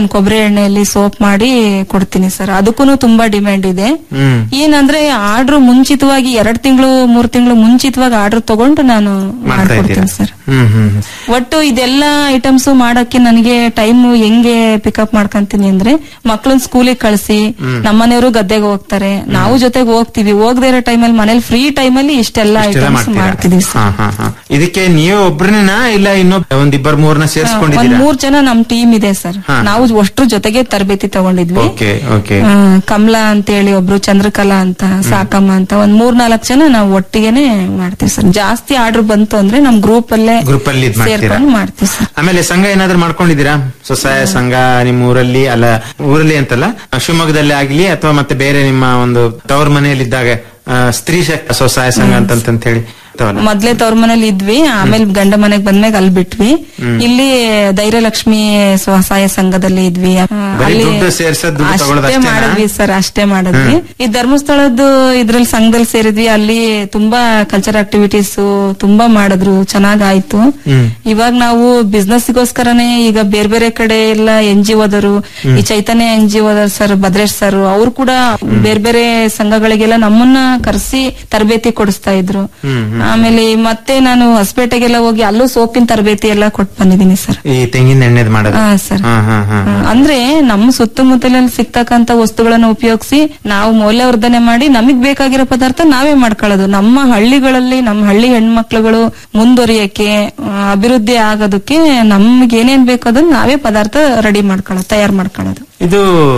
ಎಣ್ಣೆಯಲ್ಲಿ ಸೋಪ್ ಮಾಡಿ ಕೊಡ್ತೀನಿ ಸರ್ ಅದಕ್ಕೂ ತುಂಬಾ ಡಿಮ್ಯಾಂಡ್ ಇದೆ ಹ್ಮ್ ಏನಂದ್ರೆ ಆರ್ಡರ್ ಮುಂಚಿತವಾಗಿ ಎರಡ್ ತಿಂಗಳು ಮೂರ್ ತಿಂಗಳು ಮುಂಚಿತವಾಗಿ ಆರ್ಡರ್ ತಗೊಂಡು ನಾನು ಮಾಡ್ತಾ ಇದ್ದೀರಾ ಮಾಡ್ಕೊಡ್ತೀನಿ ಸರ್ ಹ್ಮ್ ಹ್ಮ್ ಹ್ಮ್. ಒಟ್ಟು ಇದೆಲ್ಲ ಐಟಮ್ಸ್ ಮಾಡಕ್ಕೆ ನನಗೆ ಟೈಮ್ ಹೆಂಗೆ ಪಿಕಪ್ ಮಾಡ್ಕೊಂತೀನಿ ಅಂದ್ರೆ ಮಕ್ಳನ್ ಸ್ಕೂಲಿಗೆ ಕಳ್ಸಿ ನಮ್ಮನೆಯವರು ಗದ್ದೆಗೆ ಹೋಗ್ತಾರೆ ನಾವು ಜೊತೆಗೆ ಹೋಗ್ತೀವಿ ಹೋಗದೇ ಇರೋ ಟೈಮಲ್ಲಿ ಮನೇಲಿ ಫ್ರೀ ಟೈಮಲ್ಲಿ ಇಷ್ಟೆಲ್ಲ ಇಷ್ಟೆಲ್ಲ ಐಟಮ್ಸ್ ಮಾಡ್ತೀರಾ? ಮಾಡ್ತಿದೀವಿ ಸರ್ ಹಾ, ಹಾ, ಹಾ. ಇದಕ್ಕೆ ನೀವು ಒಬ್ರನ್ನ ಇಲ್ಲ ಇನ್ನೂ ಒಂದಿಬ್ಬರು ಮೂರ್ನ ಒಂದ್ ಸೇರ್ಸ್ಕೊಂಡಿದ್ದೀರಾ ಮೂರ್ ಜನ ನಮ್ ಟೀಮ್ ಇದೆ ಸರ್ ಹಾ. ನಾವು ಅಷ್ಟ್ರ ಜೊತೆಗೆ ತರಬೇತಿ ತಗೊಂಡಿದ್ವಿ ಓಕೆ ಓಕೆ ಆ, ಕಮಲಾ ಅಂತ ಹೇಳಿ ಒಬ್ರು ಚಂದ್ರಕಲಾ ಅಂತ ಸಾಕಮ್ಮ ಅಂತ ಒಂದ್ ಮೂರ್ ನಾಲ್ಕು ಜನ ನಾವು ಒಟ್ಟಿಗೆನೆ ಮಾಡ್ತೀವಿ ಸರ್ ಜಾಸ್ತಿ ಆರ್ಡರ್ ಬಂತು ಅಂದ್ರೆ ನಮ್ ಗ್ರೂಪ್ ಅಲ್ಲೇ ಗ್ರೂಪ್ ಅಲ್ಲಿ ಇದ್ ಮಾಡ್ತೀರಾ ಸೇರ್ಕೊಂಡು ಮಾಡ್ತೀವಿ ಸರ್ ಆಮೇಲೆ ಸಂಘ ಏನಾದ್ರು ಮಾಡ್ಕೊಂಡಿದ್ದೀರಾ ಸ್ವಸಹಾಯ ಸಂಘ ನಿಮ್ಮ ಊರಲ್ಲಿ ಅಲ್ಲ ಊರಲ್ಲಿ ಅಂತಲ್ಲ ಶಿವಮೊಗ್ಗದಲ್ಲಿ ಆಗ್ಲಿ ಅಥವಾ ಮತ್ತೆ ಬೇರೆ ನಿಮ್ಮ ಒಂದು ತವ್ರ ಮನೆಯಲ್ಲಿದ್ದಾಗ ಆ, ಸ್ತ್ರೀ ಶಕ್ತಿ ಸ್ವಸಹಾಯ ಸಂಘ ಅಂತ ಹೇಳಿ ಅಥವಾ ಮೊದ್ಲೇ ತವ್ರ ಮನೇಲಿ ಇದ್ವಿ ಆಮೇಲೆ ಗಂಡ ಮನೆಗ್ ಬಂದ್ಮೇಲೆ ಅಲ್ಲಿ ಬಿಟ್ವಿ ಇಲ್ಲಿ ಧೈರ್ಯಲಕ್ಷ್ಮಿ ಸ್ವಸಹಾಯ ಸಂಘದಲ್ಲಿ ಇದ್ವಿ ಆ, ಬರೀ ಅಲ್ಲಿ ದುಡ್ಡು ಸೇರ್ಸೋದ್ ದುಡ್ಡು ತಗೊಳ್ಳೋದು ಅಷ್ಟೇ ಅಷ್ಟೇನಾ? ಮಾಡಿದ್ವಿ ಸರ್ ಅಷ್ಟೇ ಮಾಡಿದ್ವಿ ಈ ಧರ್ಮಸ್ಥಳದ್ದು ಇದ್ರಲ್ಲಿ ಸಂಘದಲ್ಲಿ ಸೇರಿದ್ವಿ ಅಲ್ಲಿ ತುಂಬಾ ಕಲ್ಚರ್ ಆಕ್ಟಿವಿಟೀಸ್ ತುಂಬಾ ಮಾಡಿದ್ರು ಚೆನ್ನಾಗಾಯ್ತು ಇವಾಗ ನಾವು ಬಿಸ್ನೆಸ್ ಗೋಸ್ಕರನೇ ಈಗ ಬೇರೆ ಬೇರೆ ಕಡೆ ಎಲ್ಲ ಎನ್ ಜಿ ಓದರು ಈ Chaitanya N G Odar sir Bhadresh sir ಅವ್ರು ಕೂಡ ಬೇರೆ ಬೇರೆ ಸಂಘಗಳಿಗೆಲ್ಲ ನಮ್ಮನ್ನ ಕರೆಸಿ ತರಬೇತಿ ಕೊಡಿಸ್ತಾ ಇದ್ರು ಆಮೇಲೆ ಮತ್ತೆ ನಾನು ಹೊಸಪೇಟೆಗೆಲ್ಲ ಹೋಗಿ ಅಲ್ಲೂ ಸೋಪಿನ ತರಬೇತಿ ಎಲ್ಲ ಕೊಟ್ಟು ಬಂದಿದ್ದೀನಿ ಸರ್ ಈ ತೆಂಗಿನ ಎಣ್ಣೆದ್ ಮಾಡೋದು ಹಾ ಸರ್ ಹಾ ಹಾ ಹಾ ಅಂದ್ರೆ ನಮ್ಮ ಸುತ್ತಮುತ್ತಲಲ್ಲಿ ಸಿಗ್ತಕ್ಕಂತ ವಸ್ತುಗಳನ್ನ ಉಪಯೋಗಿಸಿ ನಾವು ಮೌಲ್ಯವರ್ಧನೆ ಮಾಡಿ ನಮಗ್ ಬೇಕಾಗಿರೋ ಪದಾರ್ಥ ನಾವೇ ಮಾಡ್ಕೊಳ್ಳೋದು ನಮ್ಮ ಹಳ್ಳಿಗಳಲ್ಲಿ ನಮ್ಮ ಹಳ್ಳಿ ಹೆಣ್ಮಕ್ಳುಗಳು ಮುಂದುವರಿಯಕ್ಕೆ ಆ, ಅಭಿವೃದ್ಧಿ ಆಗೋದಕ್ಕೆ ನಮ್ಗೆ ಏನೇನ್ ಬೇಕು ಅದನ್ನ ನಾವೇ ಪದಾರ್ಥ ರೆಡಿ ಮಾಡ್ಕೊಳ್ಳೋದು ತಯಾರು ಮಾಡ್ಕೊಳ್ಳೋದು ಇದು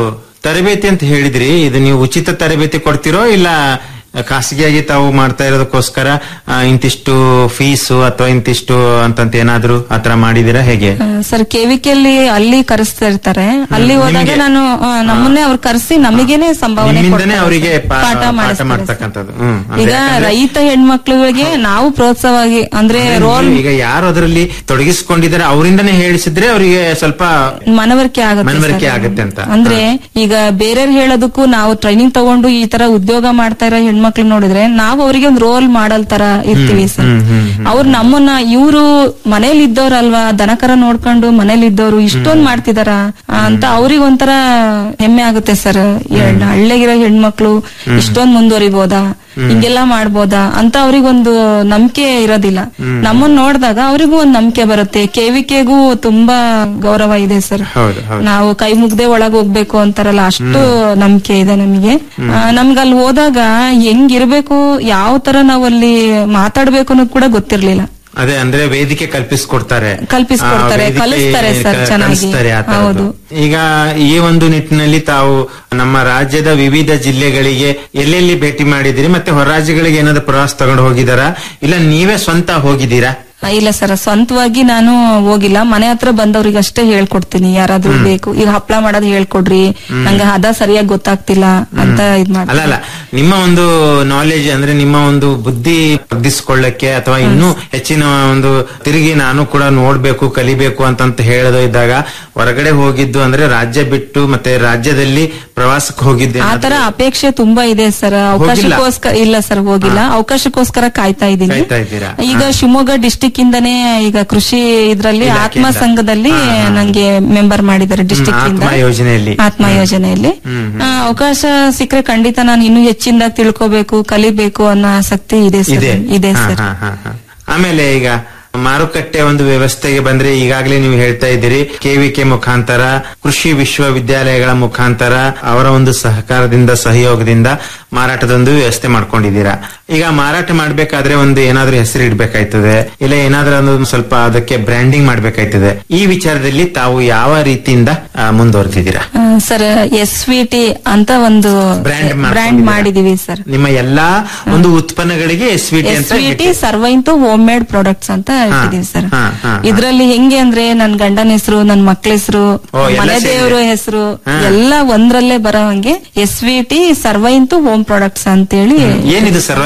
ತರಬೇತಿ ಅಂತ ಹೇಳಿದ್ರಿ ಇದು ನೀವು ಉಚಿತ ತರಬೇತಿ ಕೊಡ್ತಿರೋ ಇಲ್ಲ ಖಾಸಗಿಯಾಗಿ ತಾವು ಮಾಡ್ತಾ ಇರೋದಕ್ಕೋಸ್ಕರ ಆ, ಇಂತಿಷ್ಟು ಫೀಸು ಅಥವಾ ಇಂತಿಷ್ಟು ಅಂತಂತ ಏನಾದ್ರು ಆತರ ಮಾಡಿದಿರಾ ಹೇಗೆ ಆ, ಸರ್ ಕೆವಿಕೆಯಲ್ಲಿ ಅಲ್ಲಿ ಕರೆಸ್ತಾ ಇರ್ತಾರೆ ಅಲ್ಲಿ ಹೋದಾಗ ನಿಮಗೆ? ನಾನು ಆ, ನಮ್ಮನ್ನೇ ಅವ್ರು ಕರೆಸಿ ನಮಗೇನೆ ಸಂಭಾವನೆ ನಿಮ್ಮಿಂದನೇ ಕೊಡ್ತಾರೆ ಅವರಿಗೆ ಸರ್. ಪಾ- ಪಾಠ ಪಾಠ ಮಾಡಿಸ್ತಾರೆ ಸರ್. ಮಾಡ್ತಕ್ಕಂಥದ್ದು ಹ್ಮ್ ಅಂದ್ರೆ ಈಗ ಯಾಕಂದ್ರೆ- ರೈತ ಹೆಣ್ಮಕ್ಳುಗಳಿಗೆ ನಾವು ಪ್ರೋತ್ಸಾಹವಾಗಿ ಅಂದ್ರೆ ರೋಲ್ ಈಗ ಯಾರು ಅದರಲ್ಲಿ ತೊಡಗಿಸಿಕೊಂಡಿದ್ದಾರೆ ಅವರಿಂದನೇ ಹೇಳಿಸಿದ್ರೆ ಅವರಿಗೆ ಸ್ವಲ್ಪ ಮನವರಿಕೆ ಆಗುತ್ತೆ ಮನವರಿಕೆ ಸರ್. ಆಗುತ್ತೆ ಅಂತ. ಅಂದ್ರೆ ಈಗ ಬೇರೆಯವ್ರು ಹೇಳೋದಕ್ಕೂ ನಾವು ಟ್ರೈನಿಂಗ್ ತಗೊಂಡು ಈ ತರ ಉದ್ಯೋಗ ಮಾಡ್ತಾ ಇರೋ ಹೆಣ್ಮಕ್ಳು ನೋಡಿದ್ರೆ ನಾವು ಅವರಿಗೆ ಒಂದು ರೋಲ್ ಮಾಡಲ್ ತರ ಇರ್ತೀವಿ ಸರ್ ಅವ್ರು ನಮ್ಮನ್ನ ಇವರು ಮನೇಲಿ ಇದ್ದವ್ರಲ್ವಾ ದನಕರ ನೋಡ್ಕೊಂಡು ಮನೇಲಿ ಇದ್ದವ್ರು ಇಷ್ಟೊಂದ್ ಮಾಡ್ತಿದಾರ ಅಂತ ಅವ್ರಿಗೆ ಒಂಥರ ಹೆಮ್ಮೆ ಆಗುತ್ತೆ ಸರ್ ಹಳ್ಳಿಗಿರೋ ಹೆಣ್ಮಕ್ಳು ಇಷ್ಟೊಂದ್ ಮುಂದುವರಿಬೋದಾ ಹಿಂಗೆಲ್ಲಾ ಮಾಡ್ಬೋದಾ ಅಂತ ಅವ್ರಿಗೊಂದು ನಂಬಿಕೆ ಇರೋದಿಲ್ಲ ನಮ್ಮನ್ನ ನೋಡಿದಾಗ ಅವ್ರಿಗೂ ಒಂದ್ ನಂಬಿಕೆ ಬರುತ್ತೆ ಕೆವಿಕೆಗೂ ತುಂಬಾ ಗೌರವ ಇದೆ ಸರ್ ಹೌದು ಹೌದು ನಾವು ಕೈ ಮುಗ್ದೆ ಒಳಗ್ ಹೋಗ್ಬೇಕು ಅಂತಾರಲ್ಲ ಅಷ್ಟು ನಂಬಿಕೆ ಇದೆ ನಮಗೆ ನಮ್ಗೆ ಅಲ್ಲಿ ಹೋದಾಗ ಹೆಂಗಿರ್ಬೇಕು ಯಾವ ತರ ನಾವು ಅಲ್ಲಿ ಮಾತಾಡ್ಬೇಕು ಅನ್ನೋದು ಕೂಡ ಗೊತ್ತಿರ್ಲಿಲ್ಲ ಅದೇ ಅಂದ್ರೆ ವೇದಿಕೆ ಕಲ್ಪಿಸ್ಕೊಡ್ತಾರೆ ಕಲ್ಪಿಸ್ಕೊಡ್ತಾರೆ, ಆ, ವೇದಿಕೆ ಕಲಿಸ್ತಾರೆ ಸರ್ ಕ- ಚೆನ್ನಾಗಿ. ಕಲಿಸ್ತಾರೆ ಆ ಥರದ್ದು. ಹೌದು. ಈಗ ಈ ಒಂದು ನಿಟ್ಟಿನಲ್ಲಿ ತಾವು ನಮ್ಮ ರಾಜ್ಯದ ವಿವಿಧ ಜಿಲ್ಲೆಗಳಿಗೆ ಎಲ್ಲೆಲ್ಲಿ ಭೇಟಿ ಮಾಡಿದಿರಿ ಮತ್ತೆ ಹೊರ ರಾಜ್ಯಗಳಿಗೆ ಏನಾದ್ರು ಪ್ರವಾಸ ತಗೊಂಡು ಹೋಗಿದಾರಾ ಇಲ್ಲ ನೀವೇ ಸ್ವಂತ ಹೋಗಿದ್ದೀರಾ ಆ, ಇಲ್ಲ ಸರ್ ಸ್ವಂತವಾಗಿ ನಾನು ಹೋಗಿಲ್ಲ ಮನೆ ಹತ್ರ ಬಂದವ್ರಿಗೆ ಅಷ್ಟೇ ಹೇಳ್ಕೊಡ್ತೀನಿ ಯಾರಾದ್ರೂ ಬೇಕು ಈಗ ಹಪ್ಳ ಮಾಡೋದು ಹೇಳ್ಕೊಡ್ರಿ ನಂಗೆ ಹದ ಸರಿಯಾಗಿ ಗೊತ್ತಾಗ್ತಿಲ್ಲ ಅಂತ ಇದ್ ಅಲ್ಲ ಮಾಡ್ತೀನಿ ಅಲ್ಲ ನಿಮ್ಮ ಒಂದು ನಾಲೆಜ್ ಅಂದ್ರೆ ನಿಮ್ಮ ಒಂದು ಬುದ್ಧಿ ವರ್ಧಿಸ್ಕೊಳ್ಳಕ್ಕೆ ಅಥವಾ ಇನ್ನೂ ಹೆಚ್ಚಿನ ಒಂದು ತಿರುಗಿ ನಾನು ಕೂಡ ನೋಡ್ಬೇಕು ಕಲಿಬೇಕು ಅಂತಂತ ಹೇಳೋದು ಇದ್ದಾಗ ಹೊರಗಡೆ ಹೋಗಿದ್ದು ಅಂದ್ರೆ ರಾಜ್ಯ ಬಿಟ್ಟು ಮತ್ತೆ ರಾಜ್ಯದಲ್ಲಿ ಪ್ರವಾಸಕ್ಕೆ ಹೋಗಿದ್ದೆ ಆ ತರ ಅಪೇಕ್ಷೆ ತುಂಬಾ ಇದೆ ಸರ್ ಅವಕಾಶಕ್ಕೋಸ್ಕರ ಇಲ್ಲ ಸರ್ ಹೋಗಿಲ್ಲ ಅವಕಾಶಕ್ಕೋಸ್ಕರ ಕಾಯ್ತಾ ಇದ್ದೀನಿ ಕಾಯ್ತಾ ಇದ್ದೀರಾ? ಈಗ ಶಿವಮೊಗ್ಗ ಡಿಸ್ಟಿಕ್ ಇಂದಾನೇ ಈಗ ಕೃಷಿ ಇದ್ರಲ್ಲಿ ಆತ್ಮ ಇಲಾಖೆಯಿಂದ. ಸಂಘದಲ್ಲಿ ನಂಗೆ ಮೆಂಬರ್ ಮಾಡಿದ್ದಾರೆ ಡಿಸ್ಟಿಕ್ ಇಂದ ಆತ್ಮ ಯೋಜನೆಯಲ್ಲಿ ಆತ್ಮ ಯೋಜನೆಯಲ್ಲಿ ಆ, ಅವಕಾಶ ಸಿಕ್ಕರೆ ಖಂಡಿತ ನಾನು ಇನ್ನೂ ಹೆಚ್ಚಿನದಾಗಿ ತಿಳ್ಕೋಬೇಕು ಕಲಿಬೇಕು ಅನ್ನೋ ಆಸಕ್ತಿ ಇದೆ ಸರ್ ಇದೆ ಇದೆ ಹಾ, ಸರ್ ಹಾ, ಹಾ, ಹಾ. ಆಮೇಲೆ ಈಗ ಮಾರುಕಟ್ಟೆ ಒಂದು ವ್ಯವಸ್ಥೆಗೆ ಬಂದ್ರೆ ಈಗಾಗಲೇ ನೀವು ಹೇಳ್ತಾ ಇದ್ದೀರಿ ಕೆವಿಕೆ ಮುಖಾಂತರ ಕೃಷಿ ವಿಶ್ವವಿದ್ಯಾಲಯಗಳ ಮುಖಾಂತರ ಅವರ ಒಂದು ಸಹಕಾರದಿಂದ ಸಹಯೋಗದಿಂದ ಮಾರಾಟದ ಒಂದು ವ್ಯವಸ್ಥೆ ಮಾಡ್ಕೊಂಡಿದ್ದೀರಾ ಈಗ ಮಾರಾಟ ಮಾಡ್ಬೇಕಾದ್ರೆ ಒಂದು ಏನಾದ್ರೂ ಹೆಸರು ಇಡ್ಬೇಕಾಯ್ತದೆ ಇಲ್ಲ ಏನಾದ್ರೂ ಒಂದು ಸ್ವಲ್ಪ ಅದಕ್ಕೆ ಬ್ರ್ಯಾಂಡಿಂಗ್ ಮಾಡ್ಬೇಕಾಯ್ತದೆ ಈ ವಿಚಾರದಲ್ಲಿ ತಾವು ಯಾವ ರೀತಿಯಿಂದ ಆ, ಮುಂದುವರೆದಿದ್ದೀರಾ ಆ, ಸರ್ ಎಸ್ ವಿ ಟಿ ಅಂತ ಒಂದು ಬ್ರ್ಯಾಂಡ್ ಬ್ರ್ಯಾಂಡ್ ಮಾಡಿದೀವಿ ಸರ್ ನಿಮ್ಮ ಎಲ್ಲಾ ಒಂದು ಉತ್ಪನ್ನಗಳಿಗೆ ಎಸ್ ವಿ ಟಿ ಎಸ್ ಅಂತ ವಿ ಟಿ ಸರ್ವೈಂತು ಹೋಮ್ ಮೇಡ್ ಪ್ರಾಡಕ್ಟ್ಸ್ ಅಂತ ಇಟ್ಟಿದೀವಿ ಸರ್ ಹಾ, ಹಾ, ಹಾ. ಇದ್ರಲ್ಲಿ ಹೆಂಗೆ ಅಂದ್ರೆ ನನ್ ಗಂಡನ ಹೆಸರು ನನ್ ಮಕ್ಳ ಹೆಸರು ಓ, ಎಲ್ಲ ಮನೆ ಸೇರಿದೆ. ದೇವ್ರ ಹೆಸರು ಹಾ. ಎಲ್ಲ ಒಂದ್ರಲ್ಲೇ ಬರೋ ಹಂಗೆ ಎಸ್ ವಿ ಟಿ ಸರ್ವೈಂತು ಹೋಮ್ ಪ್ರಾಡಕ್ಟ್ಸ್ ಅಂತೇಳಿ ಏನಿದು ಸರ್ವ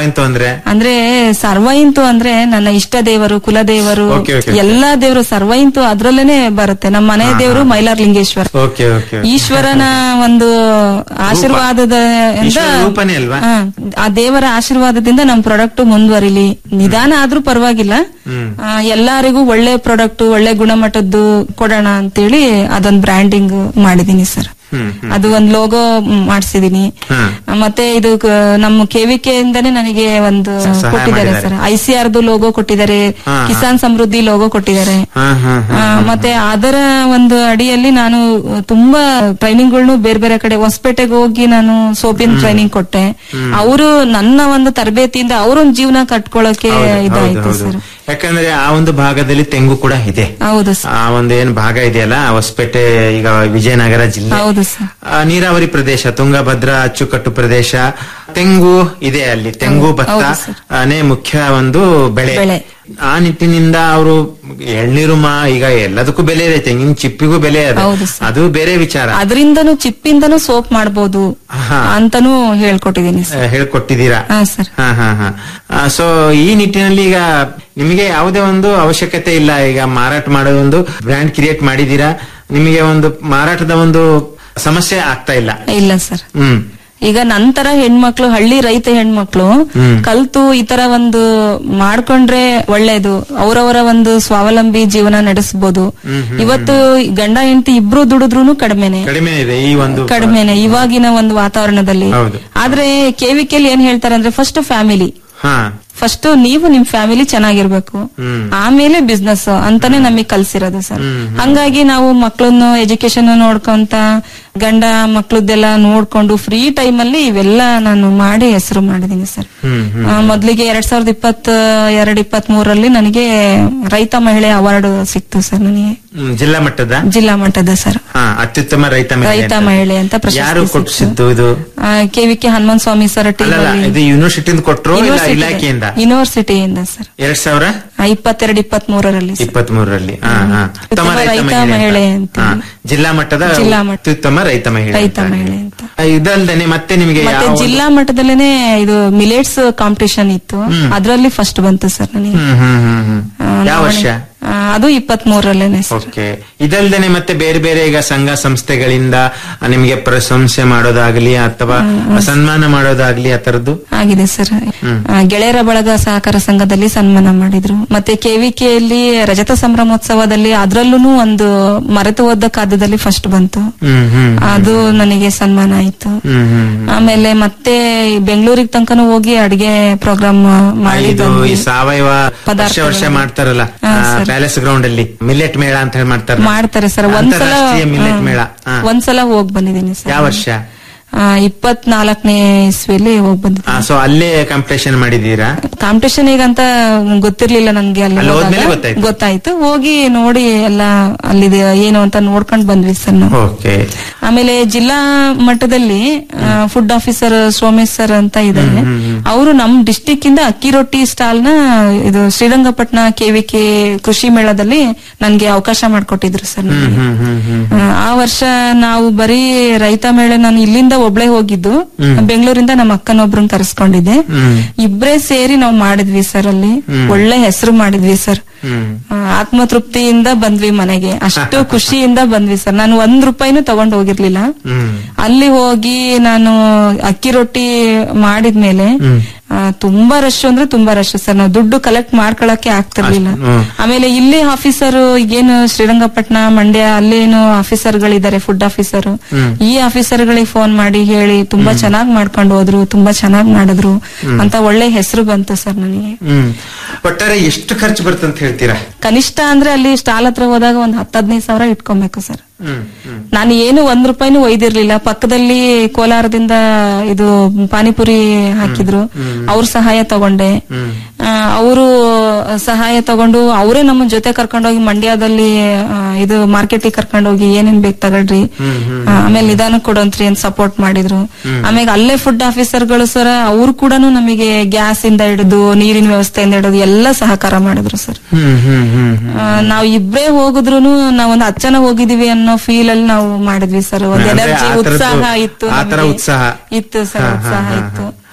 ಇಂತು ಅಂದ್ರೆ ಅಂದ್ರೆ ಸರ್ವೈಂತು ಅಂದ್ರೆ ನನ್ನ ಇಷ್ಟ ದೇವರು ಕುಲದೇವರು Okay, okay, okay. ಎಲ್ಲಾ ದೇವರು ಸರ್ವೈಂತು ಅದ್ರಲ್ಲೇನೆ ಬರುತ್ತೆ ನಮ್ಮ ಮನೆ ದೇವರು ಮೈಲಾರ್ ಲಿಂಗೇಶ್ವರ ಓಕೆ ಓಕೆ ಈಶ್ವರನ ಒಂದು ಆಶೀರ್ವಾದದ ಈಶ್ವರ ರೂಪನೇ ಅಲ್ವಾ? ಹಾ, ಆ ದೇವರ ಆಶೀರ್ವಾದದಿಂದ ನಮ್ ಪ್ರಾಡಕ್ಟ್ ಮುಂದುವರಿಲಿ ನಿಧಾನ ಆದ್ರೂ ಪರವಾಗಿಲ್ಲ ಆ, ಎಲ್ಲರಿಗೂ ಒಳ್ಳೆ ಪ್ರಾಡಕ್ಟ್ ಒಳ್ಳೆ ಗುಣಮಟ್ಟದ್ದು ಕೊಡೋಣ ಅಂತೇಳಿ ಅದೊಂದ್ ಬ್ರ್ಯಾಂಡಿಂಗ್ ಮಾಡಿದೀನಿ ಸರ್ ಹ್ಮ್ ಅದು ಒಂದ್ ಲೋಗೋ ಮಾಡಿಸಿದೀನಿ ಮತ್ತೆ ಇದು ಕ- ನಮ್ಮ ಕೆವಿಕೆ ಇಂದಾನೆ ನನಗೆ ಒಂದು ಸಹಾಯ ಕೊಟ್ಟಿದ್ದಾರೆ ಮಾಡಿದ್ದಾರೆ. ಸರ್ ಐಸಿಆರ್ ಲೋಗೋ ಕೊಟ್ಟಿದ್ದಾರೆ ಹಾ, ಹಾ. ಕಿಸಾನ್ ಸಮೃದ್ಧಿ ಲೋಗೋ ಕೊಟ್ಟಿದ್ದಾರೆ ಹಾ ಹಾ ಆ, ಮತ್ತೆ ಅದರ ಒಂದು ಅಡಿಯಲ್ಲಿ ನಾನು ತುಂಬಾ ಟ್ರೈನಿಂಗ್ಗಳನ್ನು ಬೇರೆ ಬೇರೆ ಕಡೆ ಹೊಸಪೇಟೆಗೆ ಹೋಗಿ ನಾನು ಸೋಪಿನ ಟ್ರೈನಿಂಗ್ ಕೊಟ್ಟೆ ಅವರು ನನ್ನ ಒಂದು ತರಬೇತಿಯಿಂದ ಅವರೊಂದು ಜೀವನ ಕಟ್ಕೊಳ್ಳೋಕೆ ಇದಾಯ್ತು ಸರ್ ಯಾಕಂದ್ರೆ ಆ ಒಂದು ಭಾಗದಲ್ಲಿ ತೆಂಗು ಕೂಡ ಇದೆ ಹೌದು ಸರ್ ಆ ಒಂದು ಏನ್ ಭಾಗ ಇದೆಯಲ್ಲ ಹೊಸಪೇಟೆ ಈಗ ವಿಜಯನಗರ ಜಿಲ್ಲೆ ಹೌದು ಸರ್ ಆ, ನೀರಾವರಿ ಪ್ರದೇಶ ತುಂಗಭದ್ರಾ ಅಚ್ಚುಕಟ್ಟು ಪ್ರದೇಶ ತೆಂಗು ಇದೆ ಅಲ್ಲಿ ತೆಂಗು ಭತ್ತ ಹೌದು ಸರ್. ನೇ ಮುಖ್ಯ ಒಂದು ಬೆಳೆ ಬೆಳೆ. ಆ ನಿಟ್ಟಿನಿಂದ ಅವರು ಎಳ್ನೀರು ಮಾ ಈಗ ಎಲ್ಲದಕ್ಕೂ ಬೆಲೆ ಇದೆ ತೆಂಗಿನ ಚಿಪ್ಪಿಗೂ ಬೆಲೆ ಇದೆ ಹೌದು ಸರ್. ಅದು ಬೇರೆ ವಿಚಾರ ಅದರಿಂದನೂ ಚಿಪ್ಪಿಂದನೂ ಸೋಪ್ ಮಾಡಬಹುದು ಹಾ. ಅಂತಾನೂ ಹೇಳ್ಕೊಟ್ಟಿದೀನಿ ಸರ್ ಆ, ಹೇಳ್ಕೊಟ್ಟಿದ್ದೀರಾ ಹಾ ಸರ್ ಹಾ ಹಾ ಹಾ ಸೊ ಈ ನಿಟ್ಟಿನಲ್ಲಿ ಈಗ ನಿಮಗೆ ಯಾವುದೇ ಒಂದು ಅವಶ್ಯಕತೆ ಇಲ್ಲ ಈಗ ಮಾರಾಟ ಮಾಡೋದು ಒಂದು ಬ್ರ್ಯಾಂಡ್ ಕ್ರಿಯೇಟ್ ಮಾಡಿದೀರಾ ನಿಮಗೆ ಒಂದು ಮಾರಾಟದ ಒಂದು ಸಮಸ್ಯೆ ಆಗ್ತಾ ಇಲ್ಲ ಇಲ್ಲ ಸರ್ ಹ್ಮ್ ಈಗ ನಂತರ ಹೆಣ್ಮಕ್ಳು ಹಳ್ಳಿ ರೈತ ಹೆಣ್ಮಕ್ಳು ಕಲ್ತು ಈ ತರ ಒಂದು ಮಾಡ್ಕೊಂಡ್ರೆ ಒಳ್ಳೇದು ಅವರವರ ಒಂದು ಸ್ವಾವಲಂಬಿ ಜೀವನ ನಡೆಸಬಹುದು ಇವತ್ತು ಗಂಡ ಹೆಂಡತಿ ಇಬ್ರು ದುಡಿದ್ರುನು ಕಡಿಮೆನೆ ಕಡಿಮೆ ಇದೆ ಈ ಒಂದು ಕಡಿಮೆನೆ ಇವಾಗಿನ ಒಂದು ವಾತಾವರಣದಲ್ಲಿ ಹೌದು. ಆದ್ರೆ ಕೆವಿಕೆಲ್ ಏನ್ ಹೇಳ್ತಾರೆ ಅಂದ್ರೆ ಫಸ್ಟ್ ಫ್ಯಾಮಿಲಿ ಹಾ ಫಸ್ಟ್ ನೀವು ನಿಮ್ ಫ್ಯಾಮಿಲಿ ಚೆನ್ನಾಗಿರ್ಬೇಕು ಆಮೇಲೆ ಬಿಸ್ನೆಸ್ ಅಂತಾನೆ ನಮಗೆ ಕಲ್ಸಿರೋದು ಸರ್ ಹಂಗಾಗಿ ನಾವು ಮಕ್ಕಳನ್ನು ಎಜುಕೇಶನ್ ನೋಡ್ಕೊಂತ ಗಂಡ ಮಕ್ಳದ್ದೆಲ್ಲ ನೋಡ್ಕೊಂಡು ಫ್ರೀ ಟೈಮ್ ಅಲ್ಲಿ ಇವೆಲ್ಲ ನಾನು ಮಾಡಿ ಹೆಸರು ಮಾಡಿದೀನಿ ಸರ್ ಆ, ಮೊದ್ಲಿಗೆ ಎರಡ್ ಸಾವಿರದ ಇಪ್ಪತ್ತ ಎರಡ್ ಇಪ್ಪತ್ತ್ ಮೂರಲ್ಲಿ ನನಗೆ ರೈತ ಮಹಿಳೆ ಅವಾರ್ಡ್ ಸಿಕ್ತು ಸರ್ ನನಗೆ ಹ್ಮ್, ಜಿಲ್ಲಾ ಮಟ್ಟದ ಜಿಲ್ಲಾ ಮಟ್ಟದ ಸರ್ ಹಾ ಅತ್ಯುತ್ತಮ ರೈತ ಮಹಿಳೆ ರೈತ ಅಂತ. ಮಹಿಳೆ ಅಂತ ಪ್ರಶಸ್ತಿ ಯಾರು ಸಿಕ್ತು. ಕೊಡ್ಸಿದ್ದು ಇದು ಕೆವಿಕೆ ಹನುಮಂತ ಸ್ವಾಮಿ ಸರ್ ಅಲ್ಲಲ್ಲ ಇದು ಯೂನಿವರ್ಸಿಟಿಯಿಂದ ಕೊಟ್ರು ಇಲ್ಲ ಇಲಾಖೆಯಿಂದ ಯೂನಿವರ್ಸಿಟಿಯಿಂದ ಸರ್ ಎರಡ್ ಸಾವಿರ ಇಪ್ಪತ್ತೆರಡು ಇಪ್ಪತ್ತ್ ಮೂರರಲ್ಲಿ ಸರ್. ಇಪ್ಪತ್ತ್ ಮೂರರಲ್ಲಿ ಹಾ ಹಾ ಉತ್ತಮ ರೈತ ರೈತ ಮಹಿಳೆ ಮಹಿಳೆ ಅಂತ. ಅಂತ. ಹಾ, ಜಿಲ್ಲಾ ಮಟ್ಟದ ಜಿಲ್ಲಾ ಮಟ್ಟ. ಅತ್ಯುತ್ತಮ ರೈತ ಮಹಿಳೆ ರೈತ ಅಂತ. ಮಹಿಳೆ ಅಂತ. ಆ, ಇದಲ್ದೇನೆ ಮತ್ತೆ ನಿಮಗೆ ಮತ್ತೆ ಯಾವ ಒಂದು- ಜಿಲ್ಲಾ ಮಟ್ಟದಲ್ಲೇನೆ ಇದು ಮಿಲೆಟ್ಸ್ ಕಾಂಪಿಟೇಷನ್ ಇತ್ತು ಅದರಲ್ಲಿ ಫಸ್ಟ್ ಬಂತು ಸರ್ ನನಗೆ ಹ್ಮ್ ಹ್ಮ್ ಹ್ಮ್ ಹ್ಮ್ ಆ, ಯಾವ ನವಣೆ- ವರ್ಷ ಆ, ಅದು ಇಪ್ಪತ್ತ್ ಮೂರಲ್ಲೇನೆ ಸರ್ ಓಕೆ ಇದಲ್ದೇನೆ ಮತ್ತೆ ಬೇರೆ ಬೇರೆ ಈಗ ಸಂಘ ಸಂಸ್ಥೆಗಳಿಂದ ನಿಮಗೆ ಪ್ರಶಂಸೆ ಮಾಡೋದಾಗ್ಲಿ ಅಥವಾ ಸನ್ಮಾನ ಮಾಡೋದಾಗ್ಲಿ ಆ ತರದ್ದು ಆಗಿದೆ ಸರ್ ಆ, ಗೆಳೆಯರ ಬಳಗ ಸಹಕಾರ ಸಂಘದಲ್ಲಿ ಸನ್ಮಾನ ಮಾಡಿದ್ರು ಮತ್ತೆ ಕೆವಿಕೆಯಲ್ಲಿ ರಜತ ಸಂಭ್ರಮೋತ್ಸವದಲ್ಲಿ ಅದ್ರಲ್ಲೂ ಒಂದು ಮರೆತು ಹೋದ ಖಾದ್ಯದಲ್ಲಿ ಫಸ್ಟ್ ಬಂತು ಹ್ಮ್ ಹ್ಮ್ ಅದು ನನಗೆ ಸನ್ಮಾನ ಆಯ್ತು ಹ್ಮ್ ಹ್ಮ್ ಆಮೇಲೆ ಮತ್ತೆ ಬೆಂಗಳೂರಿಗೆ ತನಕನೂ ಹೋಗಿ ಅಡಿಗೆ ಪ್ರೋಗ್ರಾಮ್ ಮಾಡಿ ಇದು ಈ ಬಂದ್ವಿ. ಸಾವಯವ ವರ್ಷ ಪದಾರ್ಥಗಳು. ವರ್ಷ ಮಾಡ್ತಾರಲ್ಲ ಹಾ, ಸರ್. ಪ್ಯಾಲೇಸ್ ಗ್ರೌಂಡ್ ಅಲ್ಲಿ ಮಿಲೆಟ್ ಮೇಳ ಅಂತ ಹೇಳಿ ಮಾಡ್ತಾರೆ ಮಾಡ್ತಾರೆ ಸರ್ ಒಂದ್ಸಲ ಅಂತಾರಾಷ್ಟ್ರೀಯ ಮಿಲೆಟ್ ಮೇಳ ಹಾ. ಒಂದ್ಸಲ ಹೋಗ್ ಬಂದಿದ್ದೀನಿ ಸರ್ ಯಾವ ವರ್ಷ ಇಪ್ಪತ್ನಾಲ್ಕನೇ ಇಸ್ವಿಯಲ್ಲಿ ಹೋಗ್ ಬಂದಿದ್ದೀನಿ ಸೊ ಅಲ್ಲೇ ಕಾಂಪಿಟೇಷನ್ ಮಾಡಿದೀರಾ ಕಾಂಪಿಟೇಷನ್ ಈಗಂತ ಗೊತ್ತಿರ್ಲಿಲ್ಲ ನನ್ಗೆ ಅಲ್ಲಿ ಅಲ್ಲಿ ಹೋದ್ಮೇಲೆ ಹೋದಾಗ. ಗೊತ್ತಾಯ್ತು. ಗೊತ್ತಾಯ್ತು ಹೋಗಿ ನೋಡಿ ಎಲ್ಲ ಅಲ್ಲಿದೆ ಏನು ಅಂತ ನೋಡ್ಕೊಂಡ್ ಬಂದ್ವಿ ಸರ್ ನಾವು ಓಕೆ ಆಮೇಲೆ ಜಿಲ್ಲಾ ಮಟ್ಟದಲ್ಲಿ ಫುಡ್ ಆಫೀಸರ್ ಸೋಮೇಶ್ ಸರ್ ಅಂತ ಇದ್ದಾರೆ ಅವರು ನಮ್ ಡಿಸ್ಟಿಕ್ ಇಂದ ಅಕ್ಕಿ ರೊಟ್ಟಿ ಸ್ಟಾಲ್ ನ ಇದು ಶ್ರೀರಂಗಪಟ್ಟಣ ಕೆವಿಕೆ ಕೃಷಿ ಮೇಳದಲ್ಲಿ ನನ್ಗೆ ಅವಕಾಶ ಮಾಡ್ಕೊಟ್ಟಿದ್ರು ಸರ್ ನನಗೆ. ಹ್ಮ್ ಹ್ಮ್ ಹ್ಮ್ ಆ, ಆ ವರ್ಷ ನಾವು ಬರೀ ರೈತ ಮೇಳೆ ನಾನು ಇಲ್ಲಿಂದ ಒಬ್ಳೆ ಹೋಗಿದ್ದು ಬೆಂಗಳೂರಿಂದ ನಮ್ಮ ಅಕ್ಕನೊಬ್ರನ್ನ ಕರೆಸ್ಕೊಂಡಿದ್ದೆ ಇಬ್ರೇ ಸೇರಿ ನಾವು ಮಾಡಿದ್ವಿ ಸರ್ ಅಲ್ಲಿ ಒಳ್ಳೆ ಹೆಸರು ಮಾಡಿದ್ವಿ ಸರ್ ಹ್ಮ್ ಆ, ಆತ್ಮತೃಪ್ತಿಯಿಂದ ಬಂದ್ವಿ ಮನೆಗೆ ಅಷ್ಟು ಖುಷಿಯಿಂದ ಬಂದ್ವಿ ಸರ್ ನಾನು ಒಂದ್ ರೂಪಾಯಿನೂ ತಗೊಂಡ್ ಹೋಗಿರ್ಲಿಲ್ಲ ಹ್ಮ್ ಅಲ್ಲಿ ಹೋಗಿ ನಾನು ಅಕ್ಕಿ ರೊಟ್ಟಿ ಮಾಡಿದ್ಮೇಲೆ ಆ, ತುಂಬಾ ರಶ್ ಅಂದ್ರೆ ತುಂಬಾ ರಶ್ ಸರ್ ನಾವು ದುಡ್ಡು ಕಲೆಕ್ಟ್ ಮಾಡ್ಕೊಳಕ್ಕೆ ಆಗ್ತಿರ್ಲಿಲ್ಲ ಹ್ಮ್. ಆಮೇಲೆ ಇಲ್ಲಿ ಆಫೀಸರ್ ಈಗೇನು ಶ್ರೀರಂಗಪಟ್ಟಣ ಮಂಡ್ಯ ಅಲ್ಲೇನು ಆಫೀಸರ್ಗಳಿದ್ದಾರೆ ಫುಡ್ ಆಫೀಸರ್ ಈ ಆಫೀಸರ್ಗಳಿಗೆ ಫೋನ್ ಮಾಡಿ ಹೇಳಿ ತುಂಬಾ ಚೆನ್ನಾಗ್ ಮಾಡ್ಕೊಂಡು ಹೋದ್ರು ತುಂಬಾ ಚೆನ್ನಾಗ್ ಮಾಡಿದ್ರು ಅಂತ ಒಳ್ಳೆ ಹೆಸರು ಬಂತು ಸರ್ ನನಗೆ ಹ್ಮ್ ಒಟ್ಟಾರೆ ಎಷ್ಟು ಖರ್ಚು ಬರ್ತಂತ ಹೇಳ್ತೀರಾ ಕನಿಷ್ಠ ಅಂದ್ರೆ ಅಲ್ಲಿ ಸ್ಟಾಲ್ ಹತ್ರ ಹೋದಾಗ ಒಂದ್ ಹತ್ತು ಹದಿನೈದು ಸಾವಿರ ಇಟ್ಕೊಬೇಕು ಸರ್ ಹ್ಮ್ ಹ್ಮ್ ನಾನು ಏನು ಒಂದ್ ರೂಪಾಯಿನೂ ಒಯ್ದಿರ್ಲಿಲ್ಲ ಪಕ್ಕದಲ್ಲಿ ಕೋಲಾರದಿಂದ ಇದು ಪಾನಿಪುರಿ ಹಾಕಿದ್ರು ಅವ್ರ ಸಹಾಯ ತಗೊಂಡೆ ಅವರು ಸಹಾಯ ತಗೊಂಡು ಅವರೇ ನಮ್ಮ ಜೊತೆ ಕರ್ಕೊಂಡೋಗಿ ಮಂಡ್ಯದಲ್ಲಿ ಆ, ಇದು ಮಾರ್ಕೆಟಿಗೆ ಕರ್ಕೊಂಡೋಗಿ ಏನೇನ್ ಬೇಕು ತಗೊಳ್ರಿ ಆ, ಆಮೇಲೆ ನಿಧಾನಕ್ಕೆ ಕೊಡೋಂತ್ರಿ ಅಂತ ಸಪೋರ್ಟ್ ಮಾಡಿದ್ರು ಆಮೇಲೆ ಅಲ್ಲೇ ಫುಡ್ ಆಫೀಸರ್ಗಳು ಸರ್ ಅವ್ರು ಕೂಡ ನಮಗೆ ಗ್ಯಾಸ್ ಇಂದ ಹಿಡಿದು ನೀರಿನ ವ್ಯವಸ್ಥೆಯಿಂದ ಹಿಡಿದು ಎಲ್ಲ ಸಹಕಾರ ಮಾಡಿದ್ರು ಸರ್ ಹ್ಮ್ ಹ್ಮ್ ಹ್ಮ್ ಹ್ಮ್ ಆ, ನಾವ್ ಇಬ್ರೇ ಹೋಗುದ್ರುನು ನಾವೊಂದ್ ಹತ್ತು ಜನ ಹೋಗಿದೀವಿ ಅನ್ನೋ ಫೀಲ್ ಅಲ್ಲಿ ನಾವು ಮಾಡಿದ್ವಿ ಸರ್ ಒಂದ್ ಅಂದ್ರೆ ಎನರ್ಜಿ ಆ ಥರದ್ದು- ಉತ್ಸಾಹ ಇತ್ತು ಆ ಥರ ನಮ್ಗೆ. ಉತ್ಸಾಹ. ಇತ್ತು ಸರ್ ಹಾ, ಹಾ, ಉತ್ಸಾಹ ಹಾ, ಇತ್ತು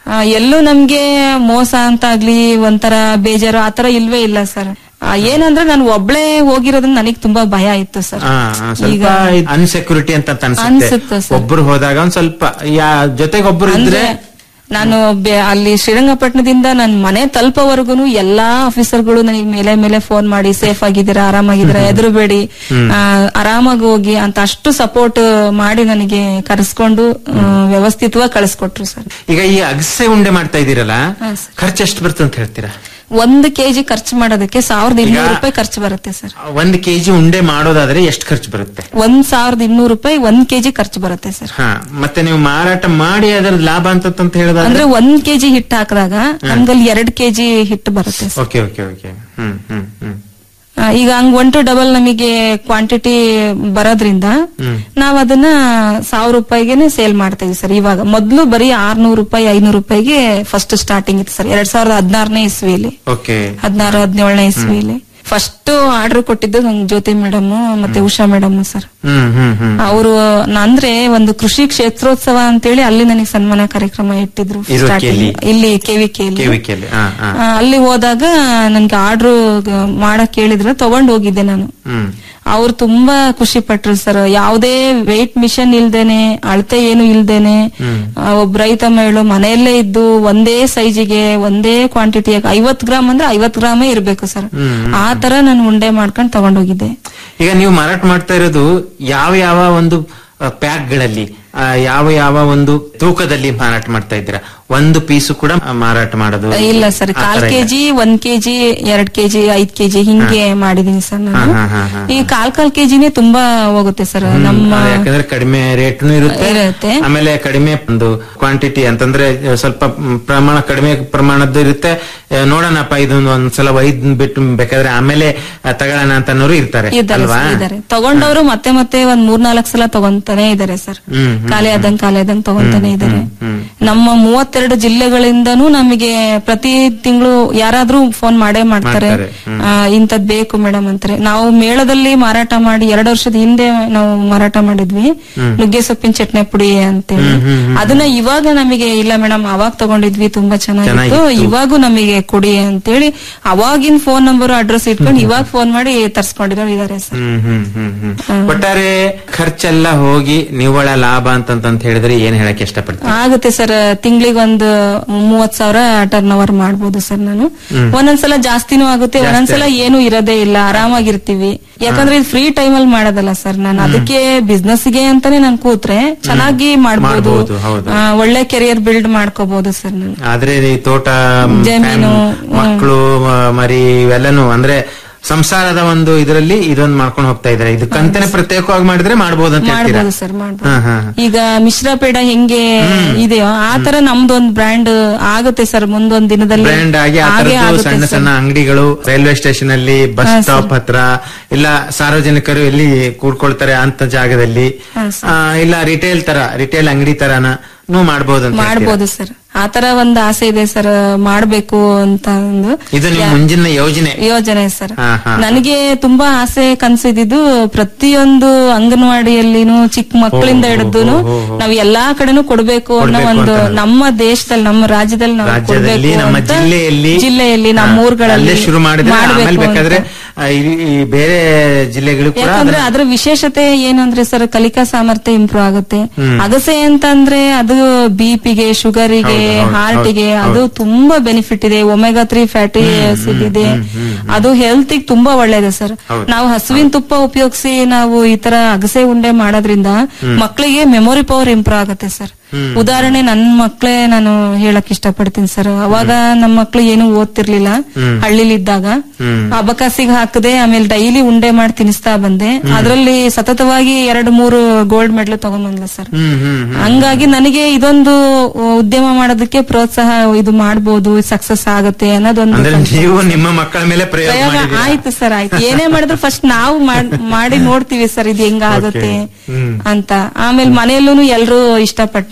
ಆ, ಎಲ್ಲೂ ನಮ್ಗೆ ಮೋಸ ಅಂತ ಆಗ್ಲಿ ಒಂಥರ ಬೇಜಾರು ಆತರ ಇಲ್ವೇ ಇಲ್ಲ ಸರ್ ಆ, ಏನಂದ್ರೆ ನಾನು ಒಬ್ಳೆ ಹೋಗಿರೋದ್ರಿಂದ ನನಗ್ ತುಂಬಾ ಭಯ ಇತ್ತು ಸರ್ ಆ, ಆ, ಸ್ವಲ್ಪ ಅನ್ಸೆಕ್ಯೂರಿಟಿ ಅಂತ ಅನ್ಸುತ್ತೆ ಅನ್ಸುತ್ತೆ ಸರ್. ಒಬ್ರು ಹೋದಾಗ ಒಂದ್ ಸ್ವಲ್ಪ ಯಾ ಜೊತೆಗೆ ಒಬ್ರು ಇದ್ರೆ ಅಂದ್ರೆ ನಾನು ಬೆ- ಅಲ್ಲಿ ಶ್ರೀರಂಗಪಟ್ಟಣದಿಂದ ನನ್ನ ಮನೆ ತಲುಪೋವರೆಗೂ ಎಲ್ಲಾ ಆಫೀಸರ್ಗಳು ನನಗೆ ಮೇಲೆ ಮೇಲೆ ಫೋನ್ ಮಾಡಿ ಸೇಫ್ ಆಗಿದ್ದೀರಾ ಆರಾಮಾಗಿದ್ದೀರಾ ಎದುರುಬೇಡಿ ಆ, ಆರಾಮಾಗಿ ಹೋಗಿ ಅಂತ ಅಷ್ಟು ಸಪೋರ್ಟ್ ಮಾಡಿ ನನಗೆ ಕರೆಸ್ಕೊಂಡು ಆ, ವ್ಯವಸ್ಥಿತವಾಗಿ ಕಳಿಸ್ಕೊಟ್ರು ಸರ್ ಈಗ ಈ ಅಗಸೆ ಉಂಡೆ ಮಾಡ್ತಾ ಇದೀರಲ್ಲ ಹಾ, ಸರ್. ಖರ್ಚು ಎಷ್ಟು ಬರ್ತದೆ ಅಂತ ಹೇಳ್ತೀರಾ ಒಂದು ಕೆಜಿ ಖರ್ಚು ಮಾಡೋದಕ್ಕೆ ಸಾವಿರದ ಇನ್ನೂರು ಈಗ- ರೂಪಾಯಿ ಖರ್ಚು ಬರುತ್ತೆ ಸರ್ ಒಂದ್ ಕೆಜಿ ಉಂಡೆ ಮಾಡೋದಾದ್ರೆ ಎಷ್ಟು ಖರ್ಚು ಬರುತ್ತೆ ಒಂದ್ ಸಾವಿರದ ಇನ್ನೂರು ರೂಪಾಯಿ ಒಂದ್ ಕೆಜಿ ಖರ್ಚು ಬರುತ್ತೆ ಸರ್ ಹಾ ಮತ್ತೆ ನೀವು ಮಾರಾಟ ಮಾಡಿ ಅದರ ಲಾಭ ಅಂತ ಅಂತ ಹೇಳಿದ್ರೆ ಅಂದ್ರೆ ಒಂದ್ ಕೆಜಿ ಹಿಟ್ಟು ಹಾಕಿದಾಗ ನಮ್ಗಲ್ಲಿ ಎರಡ್ ಕೆಜಿ ಹಿಟ್ಟು ಬರುತ್ತೆ ಸರ್ ಓಕೆ ಓಕೆ ಓಕೆ ಹ್ಮ್ ಹ್ಮ್ ಹ್ಮ್ ಆ, ಈಗ ಹಂಗ್ ಒನ್ ಟು ಡಬಲ್ ನಮಗೆ ಕ್ವಾಂಟಿಟಿ ಬರೋದ್ರಿಂದ ನಾವ್ ಅದನ್ನ ಸಾವಿರ ರೂಪಾಯಿಗೆನೆ ಸೇಲ್ ಮಾಡ್ತಾ ಇದೀವಿ ಸರ್ ಇವಾಗ ಮೊದ್ಲು ಬರೀ ಆರ್ನೂರು ರೂಪಾಯಿ ಐನೂರು ರೂಪಾಯಿಗೆ ಫಸ್ಟ್ ಸ್ಟಾರ್ಟಿಂಗ್ ಇತ್ತು ಸರ್ ಎರಡ್ ಸಾವಿರದ ಹದಿನಾರನೇ ಇಸ್ವಿಲಿ ಓಕೆ ಹದಿನಾರು ಹದಿನೇಳನೇ ಇಸ್ವಿಲಿ ಫಸ್ಟ್ ಆರ್ಡರ್ ಕೊಟ್ಟಿದ್ದು ನಂಗೆ ಜ್ಯೋತಿ ಮೇಡಮ್ ಮತ್ತೆ ಉಷಾ ಮೇಡಮ್ ಸರ್ ಹ್ಮ್ ಹ್ಮ್ ಹ್ಮ್ ಅವರು ಅಂದ್ರೆ ಒಂದು ಕೃಷಿ ಕ್ಷೇತ್ರೋತ್ಸವ ಅಂತೇಳಿ ಅಲ್ಲಿ ನನಗೆ ಸನ್ಮಾನ ಕಾರ್ಯಕ್ರಮ ಇಟ್ಟಿದ್ರು ಇದು starting. ಕೆಲಿ? ಇಲ್ಲಿ ಕೆವಿಕೆಯಲ್ಲಿ ಕೆವಿಕೆಯಲ್ಲಿ ಹಾ ಹಾ ಆ, ಅಲ್ಲಿ ಹೋದಾಗ ನನ್ಗೆ ಆರ್ಡರ್ ಮಾಡಕ್ ಹೇಳಿದ್ರೆ ತಗೊಂಡ್ ಹೋಗಿದ್ದೆ ನಾನು ಹ್ಮ್ ಅವ್ರು ತುಂಬಾ ಖುಷಿ ಪಟ್ರು ಸರ್ ಯಾವುದೇ ವೆಯ್ಟ್ ಮಿಷನ್ ಇಲ್ದೇನೆ ಅಳತೆ ಏನು ಇಲ್ದೇನೆ ಆ, ಒಬ್ಬ ರೈತ ಮಹಿಳು ಮನೆಯಲ್ಲೇ ಇದ್ದು ಒಂದೇ ಸೈಜಿಗೆ ಒಂದೇ ಕ್ವಾಂಟಿಟಿ ಐವತ್ ಗ್ರಾಮ್ ಅಂದ್ರೆ ಐವತ್ ಗ್ರಾಮೇ ಇರ್ಬೇಕು ಸರ್ ಆ ತರ ನಾನು ಉಂಡೆ ಮಾಡ್ಕೊಂಡು ತಗೊಂಡೋಗಿದ್ದೆ ಈಗ ನೀವು ಮಾರಾಟ ಮಾಡ್ತಾ ಇರೋದು ಯಾವ ಯಾವ ಒಂದು ಪ್ಯಾಕ್ ಗಳಲ್ಲಿ ಆ, ಯಾವ ಯಾವ ಒಂದು ತೂಕದಲ್ಲಿ ಮಾರಾಟ ಮಾಡ್ತಾ ಇದ್ದೀರಾ ಒಂದು ಪೀಸು ಕೂಡ ಮಾರಾಟ ಮಾಡೋದು ಇಲ್ಲ ಸರ್ ಆ ಕಾಲ್ ಥರ ಇಲ್ಲ. ಕೆಜಿ ಒಂದ್ ಕೆಜಿ ಎರಡ್ ಕೆಜಿ ಐದ್ ಕೆಜಿ ಹಿಂಗೆ ಮಾಡಿದೀನಿ ಸರ್ ನಾನು ಹಾ, ಹಾ, ಹಾ. ಈ ಕಾಲ್ ಕಾಲ್ ಕೆಜಿನೇ ತುಂಬಾ ಹೋಗುತ್ತೆ ಸರ್ ನಮ್ಮ ಅದು ಯಾಕಂದ್ರೆ ಕಡಿಮೆ ರೇಟ್ನು ಇರುತ್ತೆ ಇರುತ್ತೆ. ಆಮೇಲೆ ಕಡಿಮೆ ಒಂದು ಕ್ವಾಂಟಿಟಿ ಅಂತಂದ್ರೆ ಸ್ವಲ್ಪ ಮ್, ಪ್ರಮಾಣ ಕಡಿಮೆ ಪ್ರಮಾಣದ್ದು ಇರುತ್ತೆ ಆ, ನೋಡೋಣಪ್ಪ ಇದೊಂದು ಒಂದ್ಸಲ ಒಯ್ದ್ ಬಿಟ್ಟು ಬೇಕಾದ್ರೆ ಆಮೇಲೆ ಆ, ತಗೊಳ್ಳೋಣ ಅಂತ ಅನ್ನೋರು ಇರ್ತಾರೆ ಇದ್ದಾರೆ ಅಲ್ವಾ ಸರ್, ಇದ್ದಾರೆ ತಗೊಂಡವರು ಮತ್ತೆ ಮತ್ತೆ ಒಂದ್ ಮೂರ್ನಾಲ್ಕು ಸಲ ತಗೊಂತಾನೆ ಇದ್ದಾರೆ ಸರ್ ಹ್ಮ್, ಹ್ಮ್, ಖಾಲಿ ಆದಂಗ್ ಖಾಲಿ ಆದಂಗ್ ತಗೊಂತಾನೆ ಇದ್ದಾರೆ ಹ್ಮ್. ನಮ್ಮ ಮೂವತ್ತೆರಡು ಜಿಲ್ಲೆಗಳಿಂದನೂ ನಮಗೆ ಪ್ರತಿ ತಿಂಗಳು ಯಾರಾದ್ರೂ ಫೋನ್ ಮಾಡೇ ಮಾಡ್ತಾರೆ ಮಾಡ್ತಾರೆ, ಹ್ಮ್. ಆ, ಇಂಥದ್ ಬೇಕು ಮೇಡಮ್ ಅಂತಾರೆ ನಾವು ಮೇಳದಲ್ಲಿ ಮಾರಾಟ ಮಾಡಿ ಎರಡು ವರ್ಷದ ಹಿಂದೆ ನಾವು ಮಾರಾಟ ಮಾಡಿದ್ವಿ ನುಗ್ಗೆ ಸೊಪ್ಪಿನ ಚಟ್ನಿ ಪುಡಿ ಅಂತೇಳಿ ಅದನ್ನ ಇವಾಗ ನಮಗೆ ಇಲ್ಲ ಮೇಡಮ್ ಅವಾಗ ತಗೊಂಡಿದ್ವಿ ತುಂಬಾ ಚೆನ್ನಾಗಿತ್ತು ಚೆನ್ನಾಗಿತ್ತು. ಇವಾಗೂ ನಮಗೆ ಕೊಡಿ ಅಂತೇಳಿ ಅವಾಗಿನ ಫೋನ್ ನಂಬರ್ ಅಡ್ರೆಸ್ ಇಟ್ಕೊಂಡು ಇವಾಗ ಫೋನ್ ಮಾಡಿ ತರ್ಸ್ಕೊಂಡಿರೋರು ಇದಾರೆ ಸರ್ ಹ್ಮ್ ಹ್ಮ್ ಹ್ಮ್ ಹ್ಮ್ ಒಟ್ಟಾರೆ ಖರ್ಚೆಲ್ಲ ಹೋಗಿ ನಿವ್ವಳ ಲಾಭ ಅಂತಂತ ಹೇಳಿದ್ರೆ ಏನ್ ಹೇಳಕ್ ಇಷ್ಟಪಡ್ತೀನಿ ಆಗುತ್ತೆ ಸರ್ ತಿಂಗಳಿಗೆ ಒಂದು ಮೂವತ್ ಸಾವಿರ ಟರ್ನ್ ಓವರ್ ಮಾಡ್ಬೋದು ಸರ್ ನಾನು ಒಂದೊಂದ್ಸಲ ಜಾಸ್ತಿನೂ ಆಗುತ್ತೆ ಒಂದೊಂದ್ಸಲ ಏನು ಇರೋದೇ ಇಲ್ಲ ಆರಾಮಾಗಿರ್ತೀವಿ ಯಾಕಂದ್ರೆ ಇದು ಫ್ರೀ ಟೈಮ್ ಅಲ್ಲಿ ಮಾಡೋದಲ್ಲ ಸರ್ ನಾನು ಅದಕ್ಕೆ ಬಿಸ್ನೆಸ್ ಗೆ ಅಂತಾನೆ ನಾನು ಕೂತ್ರೆ ಚೆನ್ನಾಗಿ ಮಾಡ್ಬೋದು ಮಾಡ್ಬೋದು, ಹೌದು. ಆ, ಒಳ್ಳೆ ಕೆರಿಯರ್ ಬಿಲ್ಡ್ ಮಾಡ್ಕೋಬಹುದು ಸರ್ ನಾನು ಆದ್ರೆ ಈ ತೋಟ ಜಮೀನು, ಫ್ಯಾಮ್- ಮಕ್ಕಳು ಮ- ಮರಿ ಇವೆಲ್ಲನೂ ಅಂದ್ರೆ ಸಂಸಾರದ ಒಂದು ಇದರಲ್ಲಿ ಇದೊಂದು ಮಾಡ್ಕೊಂಡು ಹೋಗ್ತಾ ಇದಾರೆ ಇದು ಕಂತನೆ ಪ್ರತ್ಯೇಕವಾಗಿ ಮಾಡಿದ್ರೆ ಮಾಡ್ಬೋದು ಅಂತ ಹೇಳ್ತೀರಾ ಮಾಡ್ಬೋದು ಸರ್ ಮಾಡ್ಬೋದು ಹಾ, ಹಾ, ಹಾ. ಈಗ ಮಿಶ್ರ ಪೇಡ ಹೆಂಗೆ ಇದೆಯೋ ಆ ತರ ನಮ್ದೊಂದ್ ಬ್ರ್ಯಾಂಡ್ ಆಗುತ್ತೆ ಸರ್ ಮುಂದೊಂದ್ ದಿನದಲ್ಲಿ ಬ್ರ್ಯಾಂಡ್ ಆಗಿ ಆ ಹಾಗೆ ತರದ್ದು ಆಗುತ್ತೆ ಸಣ್ಣ ಸರ್. ಸಣ್ಣ ಅಂಗಡಿಗಳು ರೈಲ್ವೆ ಸ್ಟೇಷನ್ ಅಲ್ಲಿ ಬಸ್ ಸ್ಟಾಪ್ ಹತ್ರ ಇಲ್ಲ ಸಾರ್ವಜನಿಕರು ಎಲ್ಲಿ ಕೂಡ್ಕೊಳ್ತಾರೆ ಅಂತ ಜಾಗದಲ್ಲಿ ಆ, ಇಲ್ಲ ರಿಟೇಲ್ ತರ ರಿಟೇಲ್ ಅಂಗಡಿ ತರನ ಮಾಡ್ಬೋದು ಅಂತ ಹೇಳ್ತೀರಾ? ಮಾಡ್ಬೋದು ಸರ್ ಆತರ ಒಂದ್ ಆಸೆ ಇದೆ ಸರ್ ಮಾಡ್ಬೇಕು ಅಂತ ಒಂದು ಇದು ನಿಮ್ಮ ಮುಂಜಿನ ಯೋಜನೆ ಯೋಜನೆ ಸರ್ ಹಾ, ಹಾ. ನನಗೆ ತುಂಬಾ ಆಸೆ ಕನ್ಸಿದ್ದು ಪ್ರತಿಯೊಂದು ಅಂಗನವಾಡಿಯಲ್ಲಿನೂ ಚಿಕ್ಕ ಮಕ್ಕಳಿಂದ ಹಿಡಿದು ನಾವ್ ಎಲ್ಲಾ ಕಡೆನೂ ಕೊಡ್ಬೇಕು ಅನ್ನೋ ಕೊಡ್ಬೇಕು ಒಂದು ಅಂತ. ನಮ್ಮ ದೇಶದಲ್ಲಿ ನಮ್ಮ ರಾಜ್ಯದಲ್ಲಿ ನಾವು ರಾಜ್ಯದಲ್ಲಿ ಕೊಡ್ಬೇಕು ನಮ್ಮ ಅಂತ ಜಿಲ್ಲೆಯಲ್ಲಿ ಜಿಲ್ಲೆಯಲ್ಲಿ ನಮ್ಮ ಹಾ, ಊರುಗಳಲ್ಲಿ ಅಲ್ಲೇ ಶುರು ಮಾಡಿದ್ರೆ ಮಾಡ್ಬೇಕು ಆಮೇಲೆ ಬೇಕಾದ್ರೆ ಅಂತ. ಆ, ಈ- ಈ ಬೇರೆ ಜಿಲ್ಲೆಗಳು ಕೂಡ ಯಾಕಂದ್ರೆ ಅದನ್ನ- ಅದ್ರ ವಿಶೇಷತೆ ಏನಂದ್ರೆ ಸರ್ ಕಲಿಕಾ ಸಾಮರ್ಥ್ಯ ಇಂಪ್ರೂವ್ ಆಗುತ್ತೆ ಅಗಸೆ ಅಂತಂದ್ರೆ ಅದು ಬಿಪಿಗೆ ಶುಗರಿಗೆ ಹೌದು, ಹೌದು, ಹಾರ್ಟಿಗೆ ಹೌದು, ಅದು ತುಂಬಾ ಬೆನಿಫಿಟ್ ಇದೆ ಒಮೆಗಾ ತ್ರೀ ಫ್ಯಾಟಿ ಆಸಿಡ್ ಇದೆ ಅದು ಹೆಲ್ತ್ ತುಂಬಾ ಒಳ್ಳೇದು ಸರ್ ಹೌದು. ನಾವು ಹಸುವಿನ ತುಪ್ಪ ಉಪಯೋಗಿಸಿ ನಾವು ಈ ತರ ಅಗಸೆ ಉಂಡೆ ಮಾಡೋದ್ರಿಂದ ಮಕ್ಕಳಿಗೆ ಮೆಮೊರಿ ಪವರ್ ಇಂಪ್ರೂವ್ ಆಗುತ್ತೆ ಸರ್ ಉದಾಹರಣೆ ನನ್ ಮಕ್ಳೇ ನಾನು ಹೇಳಕ್ ಇಷ್ಟಪಡ್ತೀನಿ ಸರ್ ಅವಾಗ ನಮ್ಮ ಮಕ್ಳು ಏನು ಓದ್ತಿರ್ಲಿಲ್ಲ ಹಳ್ಳಿಲಿದ್ದಾಗ ಅಬಕಾಸಿಗೆ ಹಾಕದೆ ಆಮೇಲೆ ಡೈಲಿ ಉಂಡೆ ಮಾಡಿ ತಿನ್ನಿಸ್ತಾ ಬಂದೆ ಅದರಲ್ಲಿ ಸತತವಾಗಿ ಎರಡು ಮೂರು ಗೋಲ್ಡ್ ಮೆಡಲ್ ತಗೊಂಡ್ಬಂದ್ಲ ಸರ್ ಹ್ಮ್ ಹ್ಮ್ ಹ್ಮ್. ಹಂಗಾಗಿ ನನಗೆ ಇದೊಂದು ಉದ್ಯಮ ಮಾಡೋದಕ್ಕೆ ಪ್ರೋತ್ಸಾಹ ಇದು ಮಾಡ್ಬೋದು ಸಕ್ಸಸ್ ಆಗುತ್ತೆ ಅನ್ನೋದೊಂದು ಅಂದ್ರೆ ಸ್ವಲ್ಪ- ನೀವು ನಿಮ್ಮ ಮಕ್ಕಳ ಮೇಲೆ ಪ್ರಯೋಗ ಪ್ರಯೋಗ ಮಾಡಿದ್ದೀರಾ? ಆಯ್ತು ಸರ್ ಆಯ್ತು ಏನೇ ಮಾಡಿದ್ರು ಫಸ್ಟ್ ನಾವು ಮಾಡ್- ಮಾಡಿ ನೋಡ್ತೀವಿ ಸರ್ ಇದು ಹೆಂಗ ಆಗುತ್ತೆ ಹ್ಮ್. ಅಂತ ಆಮೇಲೆ ಮನೆಯಲ್ಲೂ ಎಲ್ರು ಇಷ್ಟಪಟ್ರು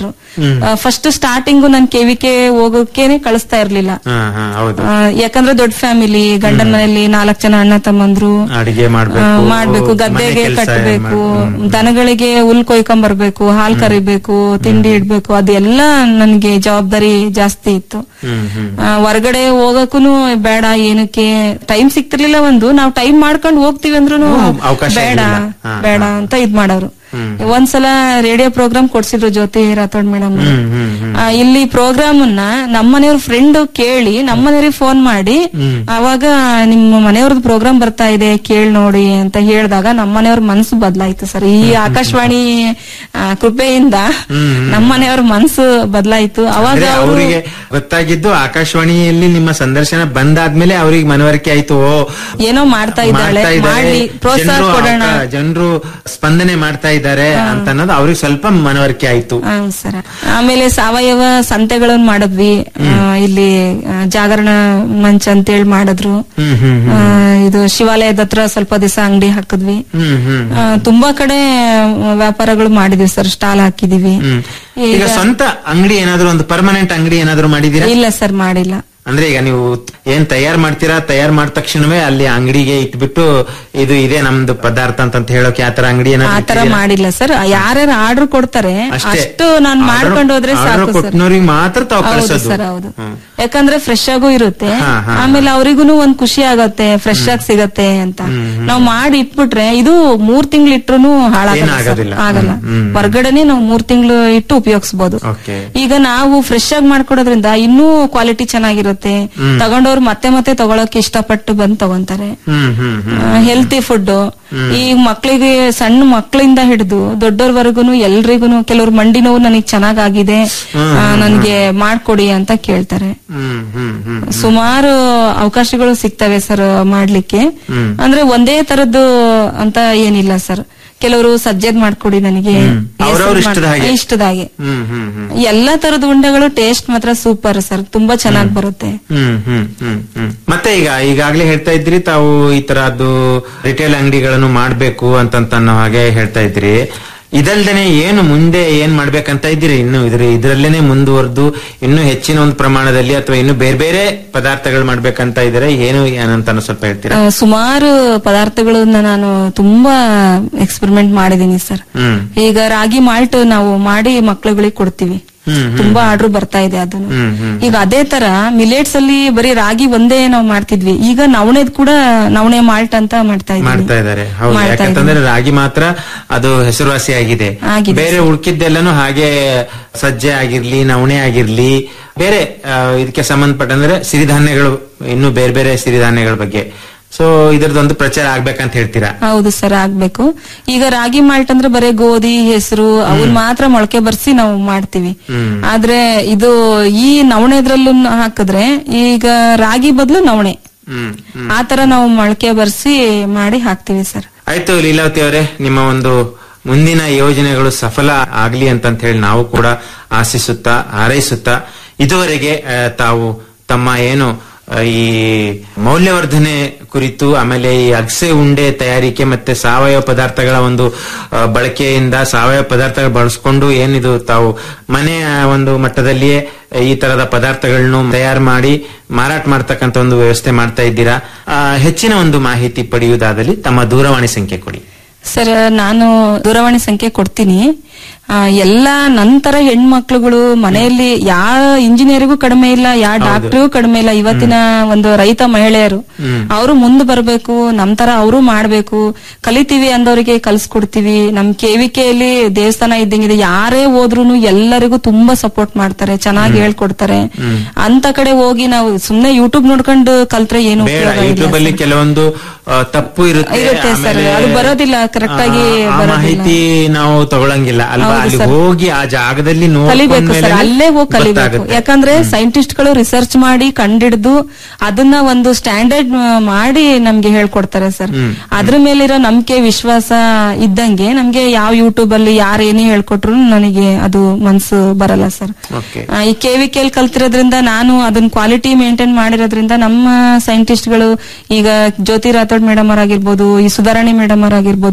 ಫಸ್ಟ್ ಸ್ಟಾರ್ಟಿಂಗ್ ನನ್ ಕೆವಿಕೆ ಹೋಗೋಕೆನೆ ಕಳಿಸ್ತಾ ಇರ್ಲಿಲ್ಲ ಹಾ ಹಾ ಹೌದು ಆ, ಯಾಕಂದ್ರೆ ದೊಡ್ಡ ಫ್ಯಾಮಿಲಿ ಗಂಡನ ಮನೆಯಲ್ಲಿ ನಾಲ್ಕ್ ಜನ ಅಣ್ಣ ತಮ್ಮಂದ್ರು ಅಡಿಗೆ ಆ, ಮಾಡ್ಬೇಕು ಮಾಡ್ಬೇಕು ಮನೆ ಗದ್ದೆಗೆ ಕೆಲ್ಸ ಕಟ್ಟಬೇಕು ಮಾಡ್- ದನಗಳಿಗೆ ಹುಲ್ ಕೊಯ್ಕೊಂಡ್ ಬರ್ಬೇಕು ಹಾಲ್ ಕರಿಬೇಕು ತಿಂಡಿ ಇಡ್ಬೇಕು ಅದೆಲ್ಲ ನನ್ಗೆ ಜವಾಬ್ದಾರಿ ಜಾಸ್ತಿ ಇತ್ತು ಹ್ಮ್ ಹ್ಮ್ ಆ, ಹೊರಗಡೆ ಹೋಗಕ್ಕೂ ಬೇಡ ಏನಕ್ಕೆ ಟೈಮ್ ಸಿಕ್ತಿರ್ಲಿಲ್ಲ ಒಂದು ನಾವು ಟೈಮ್ ಮಾಡ್ಕೊಂಡು ಹೋಗ್ತೀವಿ ಅಂದ್ರೂ ಹ್ಮ್, ಅವಕಾಶ ಬೇಡ ಇರ್ಲಿಲ್ಲ. ಹಾ, ಬೇಡ ಅಂತ ಇದ್ ಮಾಡೋರು ಹ್ಮ್. ಒಂದ್ಸಲ ರೇಡಿಯೋ ಪ್ರೋಗ್ರಾಮ್ ಕೊಡ್ಸಿದ್ರು ಜ್ಯೋತಿ ರಾಥೋಡ್ ಮೇಡಮ್ ಹ್ಮ್ ಹ್ಮ್ ಹ್ಮ್ ಇಲ್ಲಿ ಪ್ರೋಗ್ರಾಮ್ ಅನ್ನ ನಮ್ಮನೆಯವ್ರ ಫ್ರೆಂಡ್ ಕೇಳಿ ನಮ್ಮನೆಯವ್ರಿಗೆ ಫೋನ್ ಮಾಡಿ ಅವಾಗ ನಿಮ್ಮ ಮನೆಯವ್ರದ್ದು ಪ್ರೋಗ್ರಾಮ್ ಬರ್ತಾ ಇದೆ ಕೇಳ್ ನೋಡಿ ಅಂತ ಹೇಳಿದಾಗ ನಮ್ಮನೆಯವ್ರ ಮನ್ಸು ಬದಲಾಯ್ತು ಸರ್ ಈ ಆಕಾಶವಾಣಿ ಆ, ಕೃಪೆಯಿಂದ ನಮ್ಮನೆಯವ್ರ ಮನ್ಸು ಬದಲಾಯ್ತು ಅವಾಗ ಅಂದ್ರೆ ಅವರು ಅವರಿಗೆ ಗೊತ್ತಾಗಿದ್ದು ಆಕಾಶವಾಣಿಯಲ್ಲಿ ನಿಮ್ಮ ಸಂದರ್ಶನ ಬಂದಾದ್ಮೇಲೆ ಅವ್ರಿಗೆ ಮನವರಿಕೆ ಆಯ್ತು ಓ ಏನೋ ಮಾಡ್ತಾ ಇದ್ದಾಳೆ ಮಾಡ್ತಾ ಇದ್ದಾರೆ, ಮಾಡ್ಲಿ ಪ್ರೋತ್ಸಾಹ ಜನ್ರು ಕೊಡೋಣ ಅವಕ- ಜನ್ರು ಸ್ಪಂದನೆ ಮಾಡ್ತಾ ಇದ್ದಾರೆ ಅಂತ ಅನ್ನೋದು ಅವ್ರಿಗೆ ಸ್ವಲ್ಪ ಮನವರಿಕೆ ಆಯ್ತು ಹ್ಮ್ ಸರ್ ಆಮೇಲೆ ಸಾವಯವ ಸಂತೆಗಳನ್ನ ಮಾಡಿದ್ವಿ ಆ, ಇಲ್ಲಿ ಆ, ಜಾಗರಣ ಮಂಚ ಅಂತೇಳಿ ಮಾಡಿದ್ರು ಹ್ಮ್ ಹ್ಮ್ ಆ, ಇದು ಶಿವಾಲಯದ ಹತ್ರ ಸ್ವಲ್ಪ ದಿವಸ ಅಂಗಡಿ ಹಾಕಿದ್ವಿ ಹ್ಮ್ ಹ್ಮ್ ಆ, ತುಂಬಾ ಕಡೆ ಆ, ವ್ಯಾಪಾರಗಳು ಮಾಡಿದ್ವಿ ಸರ್ ಸ್ಟಾಲ್ ಹಾಕಿದೀವಿ ಹ್ಮ್ ಈಗ ಸ್ವಂತ ಅಂಗಡಿ ಏನಾದ್ರು ಒಂದು ಪರ್ಮನೆಂಟ್ ಅಂಗಡಿ ಏನಾದ್ರು ಮಾಡಿದೀರಾ ಇಲ್ಲ ಸರ್ ಮಾಡಿಲ್ಲ ಅಂದ್ರೆ ಈಗ ನೀವು ಏನ್ ತಯಾರ್ ಮಾಡ್ತೀರಾ ತಯಾರ್ ಮಾಡಿದ ತಕ್ಷಣವೇ ಅಲ್ಲಿ ಅಂಗಡಿಗೆ ಇಟ್ಬಿಟ್ಟು ಇದು ಇದೆ ನಮ್ದು ಪದಾರ್ಥ ಅಂತ ಹೇಳೋಕೆ ಆತರ ಅಂಗಡಿ ಆ ಏನಾದ್ರು ತರ ಇಟ್ಟಿದ್ದೀರಾ? ಮಾಡಿಲ್ಲ ಸರ್ ಯಾರ್ಯಾರು ಆರ್ಡರ್ ಕೊಡ್ತಾರೆ ಅಷ್ಟೇ. ಅಷ್ಟು ನಾನ್ Order- ಮಾಡ್ಕೊಂಡು ಹೋದ್ರೆ order ಸಾಕು ಸರ್ ಕೊಟ್ನೋರಿಗೆ ಮಾತ್ರ ತಾವು ಹೌದು ಕಳ್ಸೋದು. ಸರ್ ಹೌದು ಹ್ಮ್. ಯಾಕಂದ್ರೆ ಫ್ರೆಶ್ ಆಗು ಇರುತ್ತೆ ಹಾ, ಹಾ, ಆಮೇಲೆ ಅವರಿಗೂ ಒಂದ್ ಖುಷಿ ಆಗತ್ತೆ ಫ್ರೆಶ್ ಆಗಿ ಸಿಗತ್ತೆ ಅಂತ ನಾವ್ ಮಾಡಿ ಇಟ್ಬಿಟ್ರೆ ಇದು ಮೂರ್ ತಿಂಗಳು ಇಟ್ರು ಹಾಳಾಗಲ್ಲ ಸರ್. ಏನಾಗೋದಿಲ್ಲ. ಆಗಲ್ಲ ಹ್ಮ್, ಹ್ಮ್. ಹೊರ್ಗಡೆನೆ ನಾವು ಮೂರ್ ತಿಂಗಳು ಇಟ್ಟು ಉಪಯೋಗಿಸಬಹುದು Okay. ಈಗ ನಾವು ಫ್ರೆಶ್ ಆಗಿ ಮಾಡ್ಕೊಡೋದ್ರಿಂದ ಇನ್ನೂ ಕ್ವಾಲಿಟಿ ಚೆನ್ನಾಗಿರುತ್ತೆ ತಗೊಂಡವ್ರು ಮತ್ತೆ ಮತ್ತೆ ತಗೊಳಕ್ ಇಷ್ಟಪಟ್ಟು ಬಂದ್ ತಗೊಂತಾರೆ ಹ್ಮ್ ಹ್ಮ್ ಹ್ಮ್ ಹೆಲ್ತಿ ಫುಡ್ ಈಗ ಮಕ್ಳಿಗೆ ಸಣ್ಣ ಮಕ್ಳಿಂದ ಹಿಡಿದು ದೊಡ್ಡೋರ್ವರೆಗೂ ಎಲ್ರಿಗೂ ಕೆಲವ್ರು ಮಂಡಿ ನೋವು ನನಗೆ ಚೆನ್ನಾಗಾಗಿದೆ ನನಗೆ ಮಾಡ್ಕೊಡಿ ಅಂತ ಕೇಳ್ತಾರೆ ಹ್ಮ್ ಹ್ಮ್ ಹ್ಮ್ ಸುಮಾರು ಅವಕಾಶಗಳು ಸಿಗ್ತವೆ ಸರ್ ಮಾಡ್ಲಿಕ್ಕೆ ಅಂದ್ರೆ ಒಂದೇ ತರದ್ದು ಅಂತ ಏನಿಲ್ಲ ಸರ್ ಕೆಲವರು ಸಜ್ಜದ್ ಮಾಡ್ಕೊಡಿ ನನಗೆ ಅವ್ರವ್ರ ಹೆಸ್ರು ಇಷ್ಟದ ಮಾಡ್- ಹಾಗೆ. ಇಷ್ಟದ ಹಾಗೆ ಹ್ಮ್ ಹ್ಮ್ ಹ್ಮ್ ಎಲ್ಲಾ ತರದ ಉಂಡೆಗಳು ಟೇಸ್ಟ್ ಮಾತ್ರ ಸೂಪರ್ ಸರ್ ತುಂಬಾ ಚೆನ್ನಾಗಿ ಬರುತ್ತೆ ಹ್ಮ್ ಹ್ಮ್ ಹ್ಮ್ ಹ್ಮ್ ಮತ್ತೆ ಈಗ ಈಗಾಗ್ಲೇ ಹೇಳ್ತಾ ಇದ್ರಿ ತಾವು ಈ ತರದ್ದು ರಿಟೇಲ್ ಅಂಗಡಿಗಳನ್ನು ಮಾಡ್ಬೇಕು ಅಂತಂತ ಅನ್ನೋ ಹಾಗೆ ಹೇಳ್ತಾ ಇದ್ರಿ ಇದಲ್ದೇನೆ ಏನು ಮುಂದೆ ಏನ್ ಮಾಡ್ಬೇಕಂತ ಇದ್ದೀರಿ ಇನ್ನು ಇದ್ರ ಇದ್ರಲ್ಲೇನೆ ಮುಂದುವರೆದು ಇನ್ನು ಹೆಚ್ಚಿನ ಒಂದು ಪ್ರಮಾಣದಲ್ಲಿ ಅಥವಾ ಇನ್ನು ಬೇರೆ ಬೇರೆ ಪದಾರ್ಥಗಳು ಮಾಡ್ಬೇಕಂತ ಇದ್ರೆ ಏನು ಏನಂತ ಅನ್ನೋ ಸ್ವಲ್ಪ ಹೇಳ್ತೀರಾ ಆ, ಸುಮಾರು ಪದಾರ್ಥಗಳನ್ನ ನಾನು ತುಂಬಾ ಎಕ್ಸ್ಪೆರಿಮೆಂಟ್ ಮಾಡಿದೀನಿ ಸರ್ ಹ್ಮ್ ಈಗ ರಾಗಿ ಮಾಲ್ಟ್ ನಾವು ಮಾಡಿ ಮಕ್ಳುಗಳಿಗೆ ಕೊಡ್ತೀವಿ ಹ್ಮ್ ತುಂಬಾ ಆರ್ಡರ್ ಬರ್ತಾ ಇದೆ ಅದನ್ನು ಹ್ಮ್ ಹ್ಮ್ ಈಗ ಅದೇ ತರ ಮಿಲೆಟ್ಸ್ ಅಲ್ಲಿ ಬರೀ ರಾಗಿ ಒಂದೇ ನಾವು ಮಾಡ್ತಿದ್ವಿ ಈಗ ನವಣೆದ್ ಕೂಡ ನವಣೆ ಮಾಲ್ಟ್ ಅಂತ ಮಾಡ್ತಾ ಮಾಡ್ತಾ ಇದ್ದೀವಿ ಇದಾರೆ ಹೌದು ಮಾಡ್ತಾ ಯಾಕಂತಂದ್ರೆ ರಾಗಿ ಮಾತ್ರ ಅದು ಹೆಸರುವಾಸಿ ಆಗಿದೆ ಆಗಿದೆ ಬೇರೆ ಉಳ್ಕಿದ್ದೆಲ್ಲನೂ ಹಾಗೆ ಸಜ್ಜೆ ಆಗಿರ್ಲಿ ನವಣೆ ಆಗಿರ್ಲಿ ಬೇರೆ ಆ, ಇದಕ್ಕೆ ಸಂಬಂಧಪಟ್ಟಂದ್ರೆ ಸಿರಿಧಾನ್ಯಗಳು ಇನ್ನು ಬೇರೆ ಬೇರೆ ಸಿರಿಧಾನ್ಯಗಳ ಬಗ್ಗೆ ಸೊ ಇದರದೊಂದು ಪ್ರಚಾರ ಆಗ್ಬೇಕಂತ ಹೇಳ್ತೀರಾ ಹೌದು ಸರ್ ಆಗ್ಬೇಕು ಈಗ ರಾಗಿ ಮಾಲ್ಟ್ ಅಂದ್ರೆ ಬರೀ ಗೋಧಿ ಹೆಸರು ಅವನ್ ಮಾತ್ರ ಮೊಳಕೆ ಬರ್ಸಿ ನಾವು ಮಾಡ್ತೀವಿ ಆದ್ರೆ ಇದು ಈ ನವಣೆದ್ರಲ್ಲೂ ಹಾಕಿದ್ರೆ ಈಗ ರಾಗಿ ಬದಲು ನವಣೆ ಹ್ಮ್ ಹ್ಮ್. ಆ ತರ ನಾವು ಮೊಳಕೆ ಬರ್ಸಿ ಮಾಡಿ ಹಾಕ್ತಿವಿ ಸರ್ ಆಯ್ತು ಲೀಲಾವತಿ ಅವರೇ ನಿಮ್ಮ ಒಂದು ಮುಂದಿನ ಯೋಜನೆಗಳು ಸಫಲ ಆಗ್ಲಿ ಅಂತಂತ ಹೇಳಿ ನಾವು ಕೂಡ ಆಶಿಸುತ್ತಾ ಹಾರೈಸುತ್ತಾ ಇದುವರೆಗೆ ಆ, ತಾವು ತಮ್ಮ ಏನು ಆ, ಈ ಮೌಲ್ಯವರ್ಧನೆ ಕುರಿತು ಆಮೇಲೆ ಈ ಅಗಸೆ ಉಂಡೆ ತಯಾರಿಕೆ ಮತ್ತೆ ಸಾವಯವ ಪದಾರ್ಥಗಳ ಒಂದು ಆ, ಬಳಕೆಯಿಂದ ಸಾವಯವ ಪದಾರ್ಥಗಳು ಬಳಸ್ಕೊಂಡು ಏನಿದು ತಾವು ಮನೆಯ ಒಂದು ಮಟ್ಟದಲ್ಲಿಯೇ ಈ ತರದ ಪದಾರ್ಥಗಳನ್ನು ತಯಾರು ಮಾಡಿ ಮಾರಾಟ ಮಾಡ್ತಕ್ಕಂತ ಒಂದು ವ್ಯವಸ್ಥೆ ಮಾಡ್ತಾ ಇದ್ದೀರಾ ಆ, ಹೆಚ್ಚಿನ ಒಂದು ಮಾಹಿತಿ ಪಡೆಯುವುದಾದಲ್ಲಿ ತಮ್ಮ ದೂರವಾಣಿ ಸಂಖ್ಯೆ ಕೊಡಿ ಸರ್ ನಾನು ದೂರವಾಣಿ ಸಂಖ್ಯೆ ಕೊಡ್ತೀನಿ ಆ, ಎಲ್ಲಾ ನಂತರ ಹೆಣ್ಮಕ್ಳುಗಳು ಮನೆಯಲ್ಲಿ ಯಾವ ಇಂಜಿನಿಯರಿಗೂ ಕಡಿಮೆ ಇಲ್ಲ ಯಾವ ಡಾಕ್ಟರ್ಗೂ ಕಡಿಮೆ ಇಲ್ಲ ಇವತ್ತಿನ ಒಂದು ರೈತ ಮಹಿಳೆಯರು ಅವರು ಮುಂದೆ ಬರಬೇಕು ನಮ್ ತರ ಅವರು ಮಾಡ್ಬೇಕು ಕಲಿತೀವಿ ಅಂದವರಿಗೆ ಕಲ್ಸ್ಕೊಡ್ತೀವಿ ನಮ್ ಕೆವಿಕೆಯಲ್ಲಿ ದೇವಸ್ಥಾನ ಇದ್ದಂಗಿದೆ ಯಾರೇ ಹೋದ್ರು ಎಲ್ಲರಿಗೂ ತುಂಬಾ ಸಪೋರ್ಟ್ ಮಾಡ್ತಾರೆ ಚೆನ್ನಾಗಿ ಹೇಳ್ಕೊಡ್ತಾರೆ ಅಂತ ಕಡೆ ಹೋಗಿ ನಾವು ಸುಮ್ನೆ ಯೂಟ್ಯೂಬ್ ನೋಡ್ಕೊಂಡು ಕಲ್ತ್ರೆ ಏನು ಬೇಡ ಉಪಯೋಗ ಇಲ್ಲ ಯೂಟ್ಯೂಬ್ ಅಲ್ಲಿ ಕೆಲವೊಂದು ಆ, ತಪ್ಪು ಇರುತ್ತೆ ಇರುತ್ತೆ ಸರ್, ಆಮೇಲೆ, ಅದು ಬರೋದಿಲ್ಲ, correct ಆಗಿ ಆ, ಆ ಬರೋದಿಲ್ಲ. ಮಾಹಿತಿ ನಾವು ತಗೊಳಂಗಿಲ್ಲ ಅಲ್ವಾ ಹೌದು ಅಲ್ಲಿ ಸರ್. ಹೋಗಿ ಆ ಜಾಗದಲ್ಲಿ ಕಲಿಬೇಕು ಸರ್ ಅಲ್ಲೇ ಹೋಗಿ ಕಲಿಬೇಕು ಗೊತ್ತಾಗುತ್ತೆ. ಯಾಕಂದ್ರೆ ಸೈಂಟಿಸ್ಟ್ ಗಳು ರಿಸರ್ಚ್ ಮಾಡಿ ಕಂಡಿಡ್ದು ಅದನ್ನ ಒಂದು ಸ್ಟ್ಯಾಂಡರ್ಡ್ ಮಾಡಿ ನಮ್ಗೆ ಹೇಳ್ಕೊಡ್ತಾರೆ ಸರ್ ಅದ್ರ ಮೇಲಿರೋ ನಂಬಿಕೆ ವಿಶ್ವಾಸ ಇದ್ದಂಗೆ ನಮ್ಗೆ ಯಾವ ಯೂಟ್ಯೂಬ್ ಅಲ್ಲಿ ಯಾರು ಏನೇ ಹೇಳ್ಕೊಟ್ರು ನನಗೆ ಅದು ಮನ್ಸು ಬರಲ್ಲ ಸರ್ Okay. ಆ, ಈ ಕೆ ವಿ ಕೆಲ್ ಕಲ್ತಿರೋದ್ರಿಂದ ನಾನು ಅದನ್ನ ಕ್ವಾಲಿಟಿ ಮೇಂಟೈನ್ ಮಾಡಿರೋದ್ರಿಂದ ನಮ್ಮ ಸೈಂಟಿಸ್ಟ್ ಗಳು ಈಗ ಜ್ಯೋತಿ ರಾಥೋಡ್ ಮೇಡಮ್ ಅವರಾಗಿರ್ಬೋದು ಈ ಸುಧಾರಾಣಿ ಮೇಡಮ್ ಅವರಾಗಿರ್ಬೋದು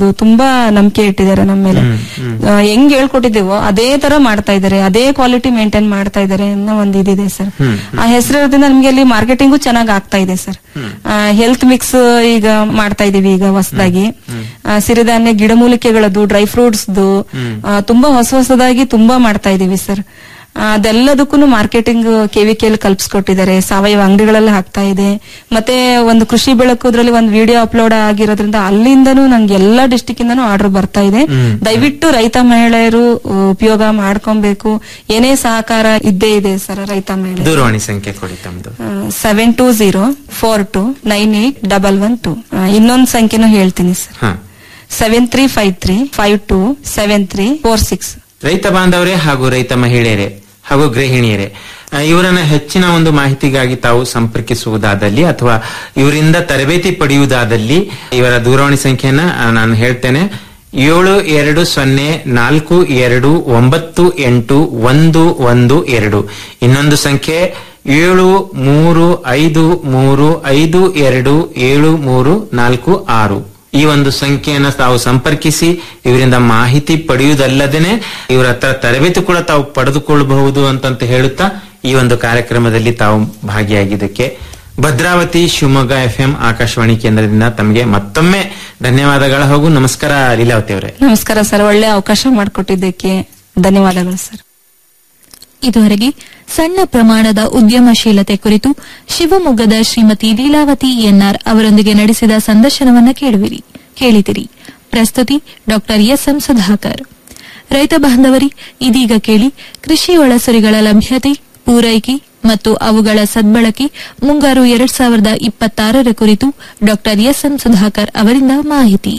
ಆಗಿರ್ಬೋದು ತುಂಬಾ ನಂಬಿಕೆ ಇಟ್ಟಿದ್ದಾರೆ ನಮ್ಮ ಮೇಲೆ ಆ, ಹೆಂಗ್ ಹೇಳ್ಕೊಟ್ಟಿದ್ದೇವೋ ಅದೇ ತರ ಮಾಡ್ತಾ ಇದ್ದಾರೆ ಅದೇ ಕ್ವಾಲಿಟಿ ಮೇಂಟೈನ್ ಮಾಡ್ತಾ ಇದ್ದಾರೆ ಅನ್ನೋ ಒಂದು ಇದಿದೆ ಸರ್ ಆ ಹೆಸರಿರೋದ್ರಿಂದ ನಮ್ಗೆ ಅಲ್ಲಿ ಮಾರ್ಕೆಟಿಂಗು ಚೆನ್ನಾಗ್ ಆಗ್ತಾ ಇದೆ ಸರ್ ಹೆಲ್ತ್ ಮಿಕ್ಸ್ ಈಗ ಮಾಡ್ತಾ ಇದೀವಿ ಈಗ ಹೊಸದಾಗಿ ಸಿರಿಧಾನ್ಯ ಗಿಡಮೂಲಿಕೆಗಳದ್ದು ಡ್ರೈ ಫ್ರೂಟ್ಸ್ದು ತುಂಬಾ ಹೊಸ ಹೊಸದಾಗಿ ತುಂಬಾ ಮಾಡ್ತಾ ಇದೀವಿ ಸರ್ ಅದೆಲ್ಲದಕ್ಕೂ ಮಾರ್ಕೆಟಿಂಗ್ ಕೆವಿಕೆಯಲ್ಲಿ ಕಲ್ಪಿಸ್ಕೊಟ್ಟಿದ್ದಾರೆ ಸಾವಯವ ಅಂಗಡಿಗಳಲ್ಲಿ ಹಾಕ್ತಾ ಇದೆ ಮತ್ತೆ ಒಂದು ಕೃಷಿ ಬೆಳಕುದ್ರಲ್ಲಿ ಒಂದು ವಿಡಿಯೋ ಅಪ್ಲೋಡ್ ಆಗಿರೋದ್ರಿಂದ ಅಲ್ಲಿಂದನೂ ನಂಗೆ ಎಲ್ಲಾ ಡಿಸ್ಟಿಕ್ ಇಂದನೂ ಆರ್ಡರ್ ಬರ್ತಾ ಇದೆ ದಯವಿಟ್ಟು ರೈತ ಮಹಿಳೆಯರು ಉಪಯೋಗ ಮಾಡ್ಕೊಬೇಕು ಏನೇ ಸಹಕಾರ ಇದ್ದೇ ಇದೆ ಸರ್ ರೈತ ಮಹಿಳೆ ದೂರವಾಣಿ ಸಂಖ್ಯೆ ಕೊಡಿ ತಮ್ದು seven two zero four two nine eight double one two ಇನ್ನೊಂದು ಸಂಖ್ಯೆನೂ ಹೇಳ್ತೀನಿ ಸರ್ ಹಾ seven three five three five two seven three four six ರೈತ ಬಾಂಧವರೇ ಹಾಗೂ ರೈತ ಮಹಿಳೆಯರೇ ಹಾಗೂ ಗೃಹಿಣಿಯರೇ ಆ, ಇವರನ್ನ ಹೆಚ್ಚಿನ ಒಂದು ಮಾಹಿತಿಗಾಗಿ ತಾವು ಸಂಪರ್ಕಿಸುವುದಾದಲ್ಲಿ ಅಥವಾ ಇವರಿಂದ ತರಬೇತಿ ಪಡೆಯುವುದಾದಲ್ಲಿ ಇವರ ದೂರವಾಣಿ ಸಂಖ್ಯೆಯನ್ನ ಆ, ನಾನು ಹೇಳ್ತೇನೆ ಏಳು ಎರಡು ಸೊನ್ನೆ ನಾಲ್ಕು ಎರಡು ಒಂಬತ್ತು ಎಂಟು ಒಂದು ಒಂದು ಎರಡು ಇನ್ನೊಂದು ಸಂಖ್ಯೆ ಏಳು ಮೂರು ಐದು ಮೂರು ಐದು ಎರಡು ಏಳು ಮೂರು ನಾಲ್ಕು ಆರು ಈ ಒಂದು ಸಂಖ್ಯೆಯನ್ನ ತಾವು ಸಂಪರ್ಕಿಸಿ ಇವರಿಂದ ಮಾಹಿತಿ ಪಡೆಯುವುದಲ್ಲದೇನೆ ಇವರ ಹತ್ರ ತರಬೇತಿ ಕೂಡ ತಾವು ಪಡೆದುಕೊಳ್ಳಬಹುದು ಅಂತಂತ ಹೇಳುತ್ತಾ ಈ ಒಂದು ಕಾರ್ಯಕ್ರಮದಲ್ಲಿ ತಾವು ಭಾಗಿಯಾಗಿದ್ದಕ್ಕೆ ಭದ್ರಾವತಿ ಶಿವಮೊಗ್ಗ ಎಫ್ ಎಂ ಆಕಾಶವಾಣಿ ಕೇಂದ್ರದಿಂದ ತಮಗೆ ಮತ್ತೊಮ್ಮೆ ಧನ್ಯವಾದಗಳ ಹಾಗೂ ನಮಸ್ಕಾರ ಲೀಲಾವತಿ ಅವರೇ ನಮಸ್ಕಾರ ಸರ್ ಒಳ್ಳೆ ಅವಕಾಶ ಮಾಡಿಕೊಟ್ಟಿದ್ದಕ್ಕೆ ಧನ್ಯವಾದಗಳು ಸರ್ ಇದುವರೆಗೆ ಸಣ್ಣ ಪ್ರಮಾಣದ ಉದ್ಯಮಶೀಲತೆ ಕುರಿತು ಶಿವಮೊಗ್ಗದ ಶ್ರೀಮತಿ ಲೀಲಾವತಿ ಎನ್ಆರ್ ಅವರೊಂದಿಗೆ ನಡೆಸಿದ ಸಂದರ್ಶನವನ್ನ ಕೇಳುವಿರಿ ಕೇಳಿದಿರಿ ಪ್ರಸ್ತುತಿ ಡಾ ಎಸ್ಎಂ ಸುಧಾಕರ್ ರೈತ ಬಾಂಧವರಿ ಇದೀಗ ಕೇಳಿ ಕೃಷಿ ಒಳಸರಿಗಳ ಲಭ್ಯತೆ ಪೂರೈಕೆ ಮತ್ತು ಅವುಗಳ ಸದ್ಬಳಕೆ ಮುಂಗಾರು ಎರಡ್ ಸಾವಿರದ ಇಪ್ಪತ್ತಾರರ ಕುರಿತು ಡಾ ಎಸ್ಎಂ ಸುಧಾಕರ್ ಅವರಿಂದ ಮಾಹಿತಿ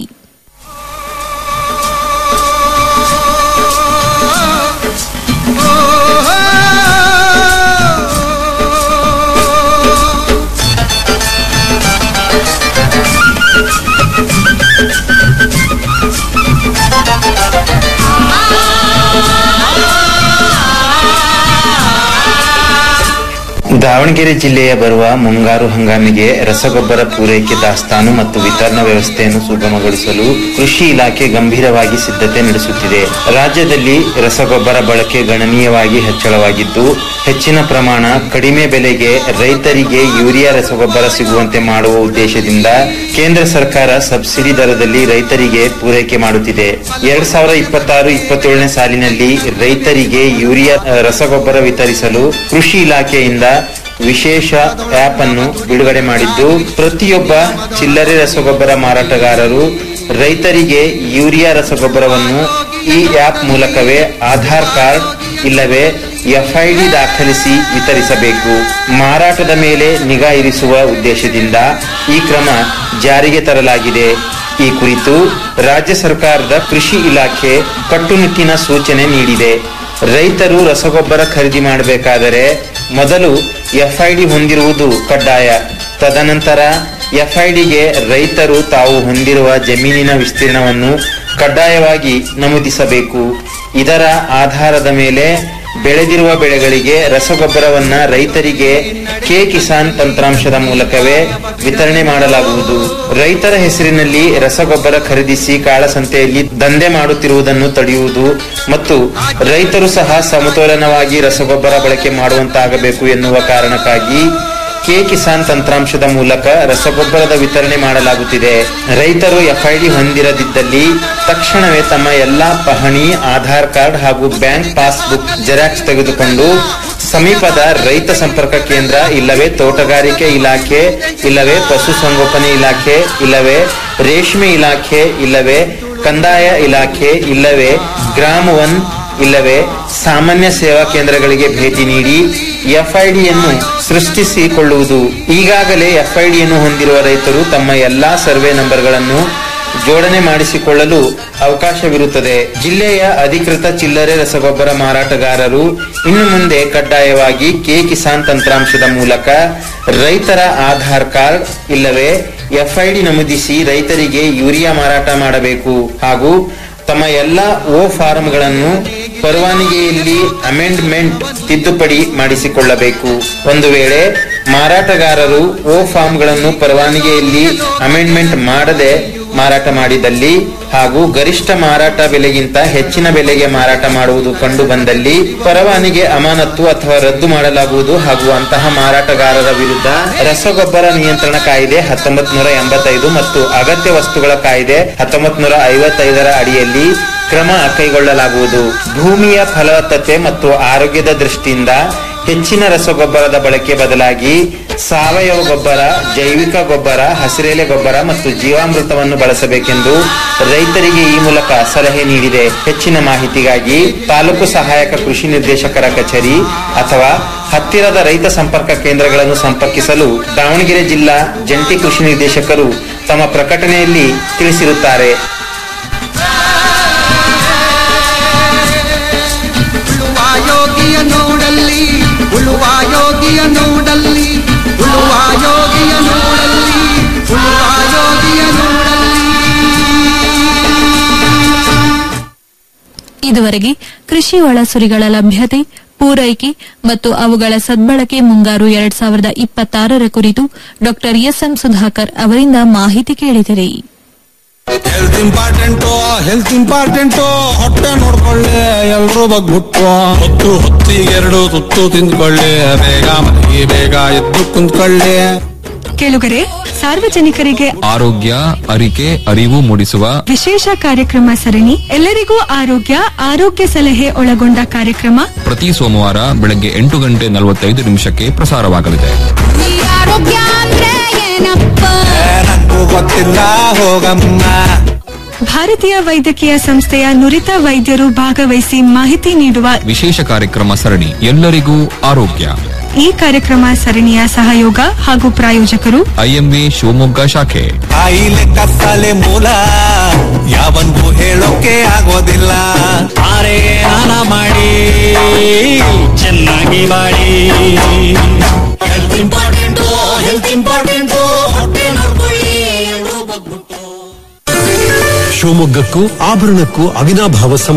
ದಾವಣಗೆರೆ ಜಿಲ್ಲೆಯ ಬರುವ ಮುಂಗಾರು ಹಂಗಾಮಿಗೆ ರಸಗೊಬ್ಬರ ಪೂರೈಕೆ ದಾಸ್ತಾನು ಮತ್ತು ವಿತರಣಾ ವ್ಯವಸ್ಥೆಯನ್ನು ಸುಗಮಗೊಳಿಸಲು ಕೃಷಿ ಇಲಾಖೆ ಗಂಭೀರವಾಗಿ ಸಿದ್ಧತೆ ನಡೆಸುತ್ತಿದೆ ರಾಜ್ಯದಲ್ಲಿ ರಸಗೊಬ್ಬರ ಬಳಕೆ ಗಣನೀಯವಾಗಿ ಹೆಚ್ಚಳವಾಗಿದ್ದು ಹೆಚ್ಚಿನ ಪ್ರಮಾಣ ಕಡಿಮೆ ಬೆಲೆಗೆ ರೈತರಿಗೆ ಯೂರಿಯಾ ರಸಗೊಬ್ಬರ ಸಿಗುವಂತೆ ಮಾಡುವ ಉದ್ದೇಶದಿಂದ ಕೇಂದ್ರ ಸರ್ಕಾರ ಸಬ್ಸಿಡಿ ದರದಲ್ಲಿ ರೈತರಿಗೆ ಪೂರೈಕೆ ಮಾಡುತ್ತಿದೆ ಎರಡ್ ಸಾವಿರದ ಇಪ್ಪತ್ತಾರು ಇಪ್ಪತ್ತೇಳನೇ ಸಾಲಿನಲ್ಲಿ ರೈತರಿಗೆ ಯೂರಿಯಾ ಅಹ್, ರಸಗೊಬ್ಬರ ವಿತರಿಸಲು ಕೃಷಿ ಇಲಾಖೆಯಿಂದ ವಿಶೇಷ ಆಪ್ ಅನ್ನು ಬಿಡುಗಡೆ ಮಾಡಿದ್ದು ಪ್ರತಿಯೊಬ್ಬ ಚಿಲ್ಲರೆ ರಸಗೊಬ್ಬರ ಮಾರಾಟಗಾರರು ರೈತರಿಗೆ ಯೂರಿಯಾ ರಸಗೊಬ್ಬರವನ್ನು ಈ ಆಪ್ ಮೂಲಕವೇ ಆಧಾರ್ ಕಾರ್ಡ್ ಇಲ್ಲವೇ ಎಫ್ಐಡಿ ದಾಖಲಿಸಿ ವಿತರಿಸಬೇಕು ಮಾರಾಟದ ಮೇಲೆ ನಿಗಾ ಇರಿಸುವ ಉದ್ದೇಶದಿಂದ ಈ ಕ್ರಮ ಜಾರಿಗೆ ತರಲಾಗಿದೆ ಈ ಕುರಿತು ರಾಜ್ಯ ಸರ್ಕಾರದ ಕೃಷಿ ಇಲಾಖೆ ಕಟ್ಟುನಿಟ್ಟಿನ ಸೂಚನೆ ನೀಡಿದೆ ರೈತರು ರಸಗೊಬ್ಬರ ಖರೀದಿ ಮಾಡಬೇಕಾದರೆ ಮೊದಲು ಎಫ್ಐಡಿ ಹೊಂದಿರುವುದು ಕಡ್ಡಾಯ ತದನಂತರ ಎಫ್ಐಡಿಗೆ ರೈತರು ತಾವು ಹೊಂದಿರುವ ಜಮೀನಿನ ವಿಸ್ತೀರ್ಣವನ್ನು ಕಡ್ಡಾಯವಾಗಿ ನಮೂದಿಸಬೇಕು ಇದರ ಆಧಾರದ ಮೇಲೆ ಬೆಳೆದಿರುವ ಬೆಳೆಗಳಿಗೆ ರಸಗೊಬ್ಬರವನ್ನ ರೈತರಿಗೆ ಕೆ ಕಿಸಾನ್ ತಂತ್ರಾಂಶದ ಮೂಲಕವೇ ವಿತರಣೆ ಮಾಡಲಾಗುವುದು ರೈತರ ಹೆಸರಿನಲ್ಲಿ ರಸಗೊಬ್ಬರ ಖರೀದಿಸಿ ಕಾಳಸಂತೆಯಲ್ಲಿ ದಂಧೆ ಮಾಡುತ್ತಿರುವುದನ್ನು ತಡೆಯುವುದು ಮತ್ತು ರೈತರು ಸಹ ಸಮತೋಲನವಾಗಿ ರಸಗೊಬ್ಬರ ಬಳಕೆ ಮಾಡುವಂತಾಗಬೇಕು ಎನ್ನುವ ಕಾರಣಕ್ಕಾಗಿ ಕೆ ಕಿಸಾನ್ ತಂತ್ರಾಂಶದ ಮೂಲಕ ರಸಗೊಬ್ಬರದ ವಿತರಣೆ ಮಾಡಲಾಗುತ್ತಿದೆ ರೈತರು ಎಫ್ಐಡಿ ಹೊಂದಿರದಿದ್ದಲ್ಲಿ ತಕ್ಷಣವೇ ತಮ್ಮ ಎಲ್ಲಾ ಪಹಣಿ ಆಧಾರ್ ಕಾರ್ಡ್ ಹಾಗೂ ಬ್ಯಾಂಕ್ ಪಾಸ್ಬುಕ್ ಜೆರಾಕ್ಸ್ ತೆಗೆದುಕೊಂಡು ಸಮೀಪದ ರೈತ ಸಂಪರ್ಕ ಕೇಂದ್ರ ಇಲ್ಲವೇ ತೋಟಗಾರಿಕೆ ಇಲಾಖೆ ಇಲ್ಲವೇ ಪಶುಸಂಗೋಪನೆ ಇಲಾಖೆ ಇಲ್ಲವೇ ರೇಷ್ಮೆ ಇಲಾಖೆ ಇಲ್ಲವೇ ಕಂದಾಯ ಇಲಾಖೆ ಇಲ್ಲವೇ ಗ್ರಾಮ ಒನ್ ಇಲ್ಲವೇ ಸಾಮಾನ್ಯ ಸೇವಾ ಕೇಂದ್ರಗಳಿಗೆ ಭೇಟಿ ನೀಡಿ ಎಫ್ಐಡಿಯನ್ನು ಸೃಷ್ಟಿಸಿಕೊಳ್ಳುವುದು ಈಗಾಗಲೇ ಎಫ್ಐಡಿಯನ್ನು ಹೊಂದಿರುವ ರೈತರು ತಮ್ಮ ಎಲ್ಲಾ ಸರ್ವೆ ನಂಬರ್ಗಳನ್ನು ಜೋಡಣೆ ಮಾಡಿಸಿಕೊಳ್ಳಲು ಅವಕಾಶವಿರುತ್ತದೆ ಜಿಲ್ಲೆಯ ಅಧಿಕೃತ ಚಿಲ್ಲರೆ ರಸಗೊಬ್ಬರ ಮಾರಾಟಗಾರರು ಇನ್ನು ಮುಂದೆ ಕಡ್ಡಾಯವಾಗಿ ಕೆ ಕಿಸಾನ್ ತಂತ್ರಾಂಶದ ಮೂಲಕ ರೈತರ ಆಧಾರ್ ಕಾರ್ಡ್ ಇಲ್ಲವೇ ಎಫ್ಐಡಿ ನಮೂದಿಸಿ ರೈತರಿಗೆ ಯೂರಿಯಾ ಮಾರಾಟ ಮಾಡಬೇಕು ಹಾಗೂ ತಮ್ಮ ಎಲ್ಲ ಓ ಫಾರಂಗಳನ್ನು ಪರವಾನಗಿಯಲ್ಲಿ ಅಮೆಂಡ್ಮೆಂಟ್ ತಿದ್ದುಪಡಿ ಮಾಡಿಸಿಕೊಳ್ಳಬೇಕು ಒಂದು ವೇಳೆ ಮಾರಾಟಗಾರರು ಓ ಫಾರ್ಮ್ಗಳನ್ನು ಪರವಾನಗಿಯಲ್ಲಿ ಅಮೆಂಡ್ಮೆಂಟ್ ಮಾಡದೆ ಮಾರಾಟ ಮಾಡಿದಲ್ಲಿ ಹಾಗೂ ಗರಿಷ್ಠ ಮಾರಾಟ ಬೆಲೆಗಿಂತ ಹೆಚ್ಚಿನ ಬೆಲೆಗೆ ಮಾರಾಟ ಮಾಡುವುದು ಕಂಡು ಬಂದಲ್ಲಿ ಪರವಾನಿಗೆ ಅಮಾನತ್ತು ಅಥವಾ ರದ್ದು ಮಾಡಲಾಗುವುದು ಹಾಗೂ ಅಂತಹ ಮಾರಾಟಗಾರರ ವಿರುದ್ಧ ರಸಗೊಬ್ಬರ ನಿಯಂತ್ರಣ ಕಾಯ್ದೆ ಹತ್ತೊಂಬತ್ ನೂರ ಎಂಬತ್ತೈದು ಮತ್ತು ಅಗತ್ಯ ವಸ್ತುಗಳ ಕಾಯ್ದೆ ಹತ್ತೊಂಬತ್ ನೂರ ಐವತ್ತೈದರ ಅಡಿಯಲ್ಲಿ ಕ್ರಮ ಕೈಗೊಳ್ಳಲಾಗುವುದು ಭೂಮಿಯ ಫಲವತ್ತತೆ ಮತ್ತು ಆರೋಗ್ಯದ ದೃಷ್ಟಿಯಿಂದ ಹೆಚ್ಚಿನ ರಸಗೊಬ್ಬರದ ಬಳಕೆ ಬದಲಾಗಿ ಸಾವಯವ ಗೊಬ್ಬರ ಜೈವಿಕ ಗೊಬ್ಬರ ಹಸಿರೆಲೆ ಗೊಬ್ಬರ ಮತ್ತು ಜೀವಾಮೃತವನ್ನು ಬಳಸಬೇಕೆಂದು ರೈತರಿಗೆ ಈ ಮೂಲಕ ಸಲಹೆ ನೀಡಿದೆ ಹೆಚ್ಚಿನ ಮಾಹಿತಿಗಾಗಿ ತಾಲೂಕು ಸಹಾಯಕ ಕೃಷಿ ನಿರ್ದೇಶಕರ ಕಚೇರಿ ಅಥವಾ ಹತ್ತಿರದ ರೈತ ಸಂಪರ್ಕ ಕೇಂದ್ರಗಳನ್ನು ಸಂಪರ್ಕಿಸಲು ದಾವಣಗೆರೆ ಜಿಲ್ಲಾ ಜಂಟಿ ಕೃಷಿ ನಿರ್ದೇಶಕರು ತಮ್ಮ ಪ್ರಕಟಣೆಯಲ್ಲಿ ತಿಳಿಸಿರುತ್ತಾರೆ ಉಳುವ ಯೋಗಿಯ ನೋಡಲ್ಲಿ ಉಳುವ ಯೋಗಿಯ ನೋಡಲ್ಲಿ ಉಳುವ ಯೋಗಿಯ ನೋಡಲ್ಲಿ ಉಳುವ ಯೋಗಿಯ ನೋಡಲ್ಲಿ ಇದುವರೆಗೆ ಕೃಷಿ ಒಳಸುರಿಗಳ ಲಭ್ಯತೆ ಪೂರೈಕೆ ಮತ್ತು ಅವುಗಳ ಸದ್ಬಳಕೆ ಮುಂಗಾರು ಎರಡ್ ಸಾವಿರದ ಇಪ್ಪತ್ತಾರರ ಕುರಿತು ಡಾ ಎಸ್ಎಂ ಸುಧಾಕರ್ ಅವರಿಂದ ಮಾಹಿತಿ ಕೇಳಿದಿರಿ ಹೆಲ್ತ್ ಇಂಪಾರ್ಟೆಂಟು ಹೆಲ್ತ್ ಇಂಪಾರ್ಟೆಂಟು ಹೊಟ್ಟೆ ನೋಡ್ಕೊಳ್ಳಿ ಎಲ್ರೂ ಬಗ್ಬಿಟ್ಟು ಹೊತ್ತು ಹೊತ್ತಿಗೆ ಎರಡು ತುತ್ತು ತಿಂದ್ಕೊಳ್ಳಿ ಬೇಗ ಮಲಗಿ ಬೇಗ ಎದ್ದು ಕುಂತ್ಕೊಳ್ಳಿ ಕೇಳುಗರೆ ಸಾರ್ವಜನಿಕರಿಗೆ ಆರೋಗ್ಯ ಅರಿಕೆ ಅರಿವು ಮೂಡಿಸುವ ವಿಶೇಷ ಕಾರ್ಯಕ್ರಮ ಸರಣಿ ಎಲ್ಲರಿಗೂ ಆರೋಗ್ಯ ಆರೋಗ್ಯ ಸಲಹೆ ಒಳಗೊಂಡ ಕಾರ್ಯಕ್ರಮ ಪ್ರತಿ ಸೋಮವಾರ ಬೆಳಗ್ಗೆ ಎಂಟು ಗಂಟೆ ನಲವತ್ತೈದು ನಿಮಿಷಕ್ಕೆ ಪ್ರಸಾರವಾಗಲಿದೆ ಆರೋಗ್ಯ ಅಂದ್ರೆ ಏನಪ್ಪ ಏ, ನಂಗೂ ಗೊತ್ತಿಲ್ಲ ಹೋಗಮ್ಮ ಭಾರತೀಯ ವೈದ್ಯಕೀಯ ಸಂಸ್ಥೆಯ ನುರಿತ ವೈದ್ಯರು ಭಾಗವಹಿಸಿ ಮಾಹಿತಿ ನೀಡುವ ವಿಶೇಷ ಕಾರ್ಯಕ್ರಮ ಸರಣಿ ಎಲ್ಲರಿಗೂ ಆರೋಗ್ಯ ಈ ಕಾರ್ಯಕ್ರಮ ಸರಣಿಯ ಸಹಯೋಗ ಹಾಗೂ ಪ್ರಾಯೋಜಕರು ಐಎಂವಿ ಶಿವಮೊಗ್ಗ ಶಾಖೆ ಕಾಯಿಲೆ ಕತ್ತಲೆ ಮೂಲ ಯಾವನ್ಗೂ ಹೇಳೋಕೆ ಆಗೋದಿಲ್ಲ ಆರೆ ಸ್ನಾನ ಮಾಡಿ ಚೆನ್ನಾಗಿ ಮಾಡಿ ಹೆಲ್ತ್ ಇಂಪಾರ್ಟೆಂಟು ಹೆಲ್ತ್ ಇಂಪಾರ್ಟೆಂಟು ಹೊಟ್ಟೆ ನೋಡ್ಕೊಳ್ಳಿ ಎಲ್ರೂ ಬಗ್ಬಿಟ್ಟು ಶಿವಮೊಗ್ಗಕ್ಕೂ ಆಭರಣಕ್ಕೂ ಅವಿನಾಭಾವ ಸಂಬಂಧ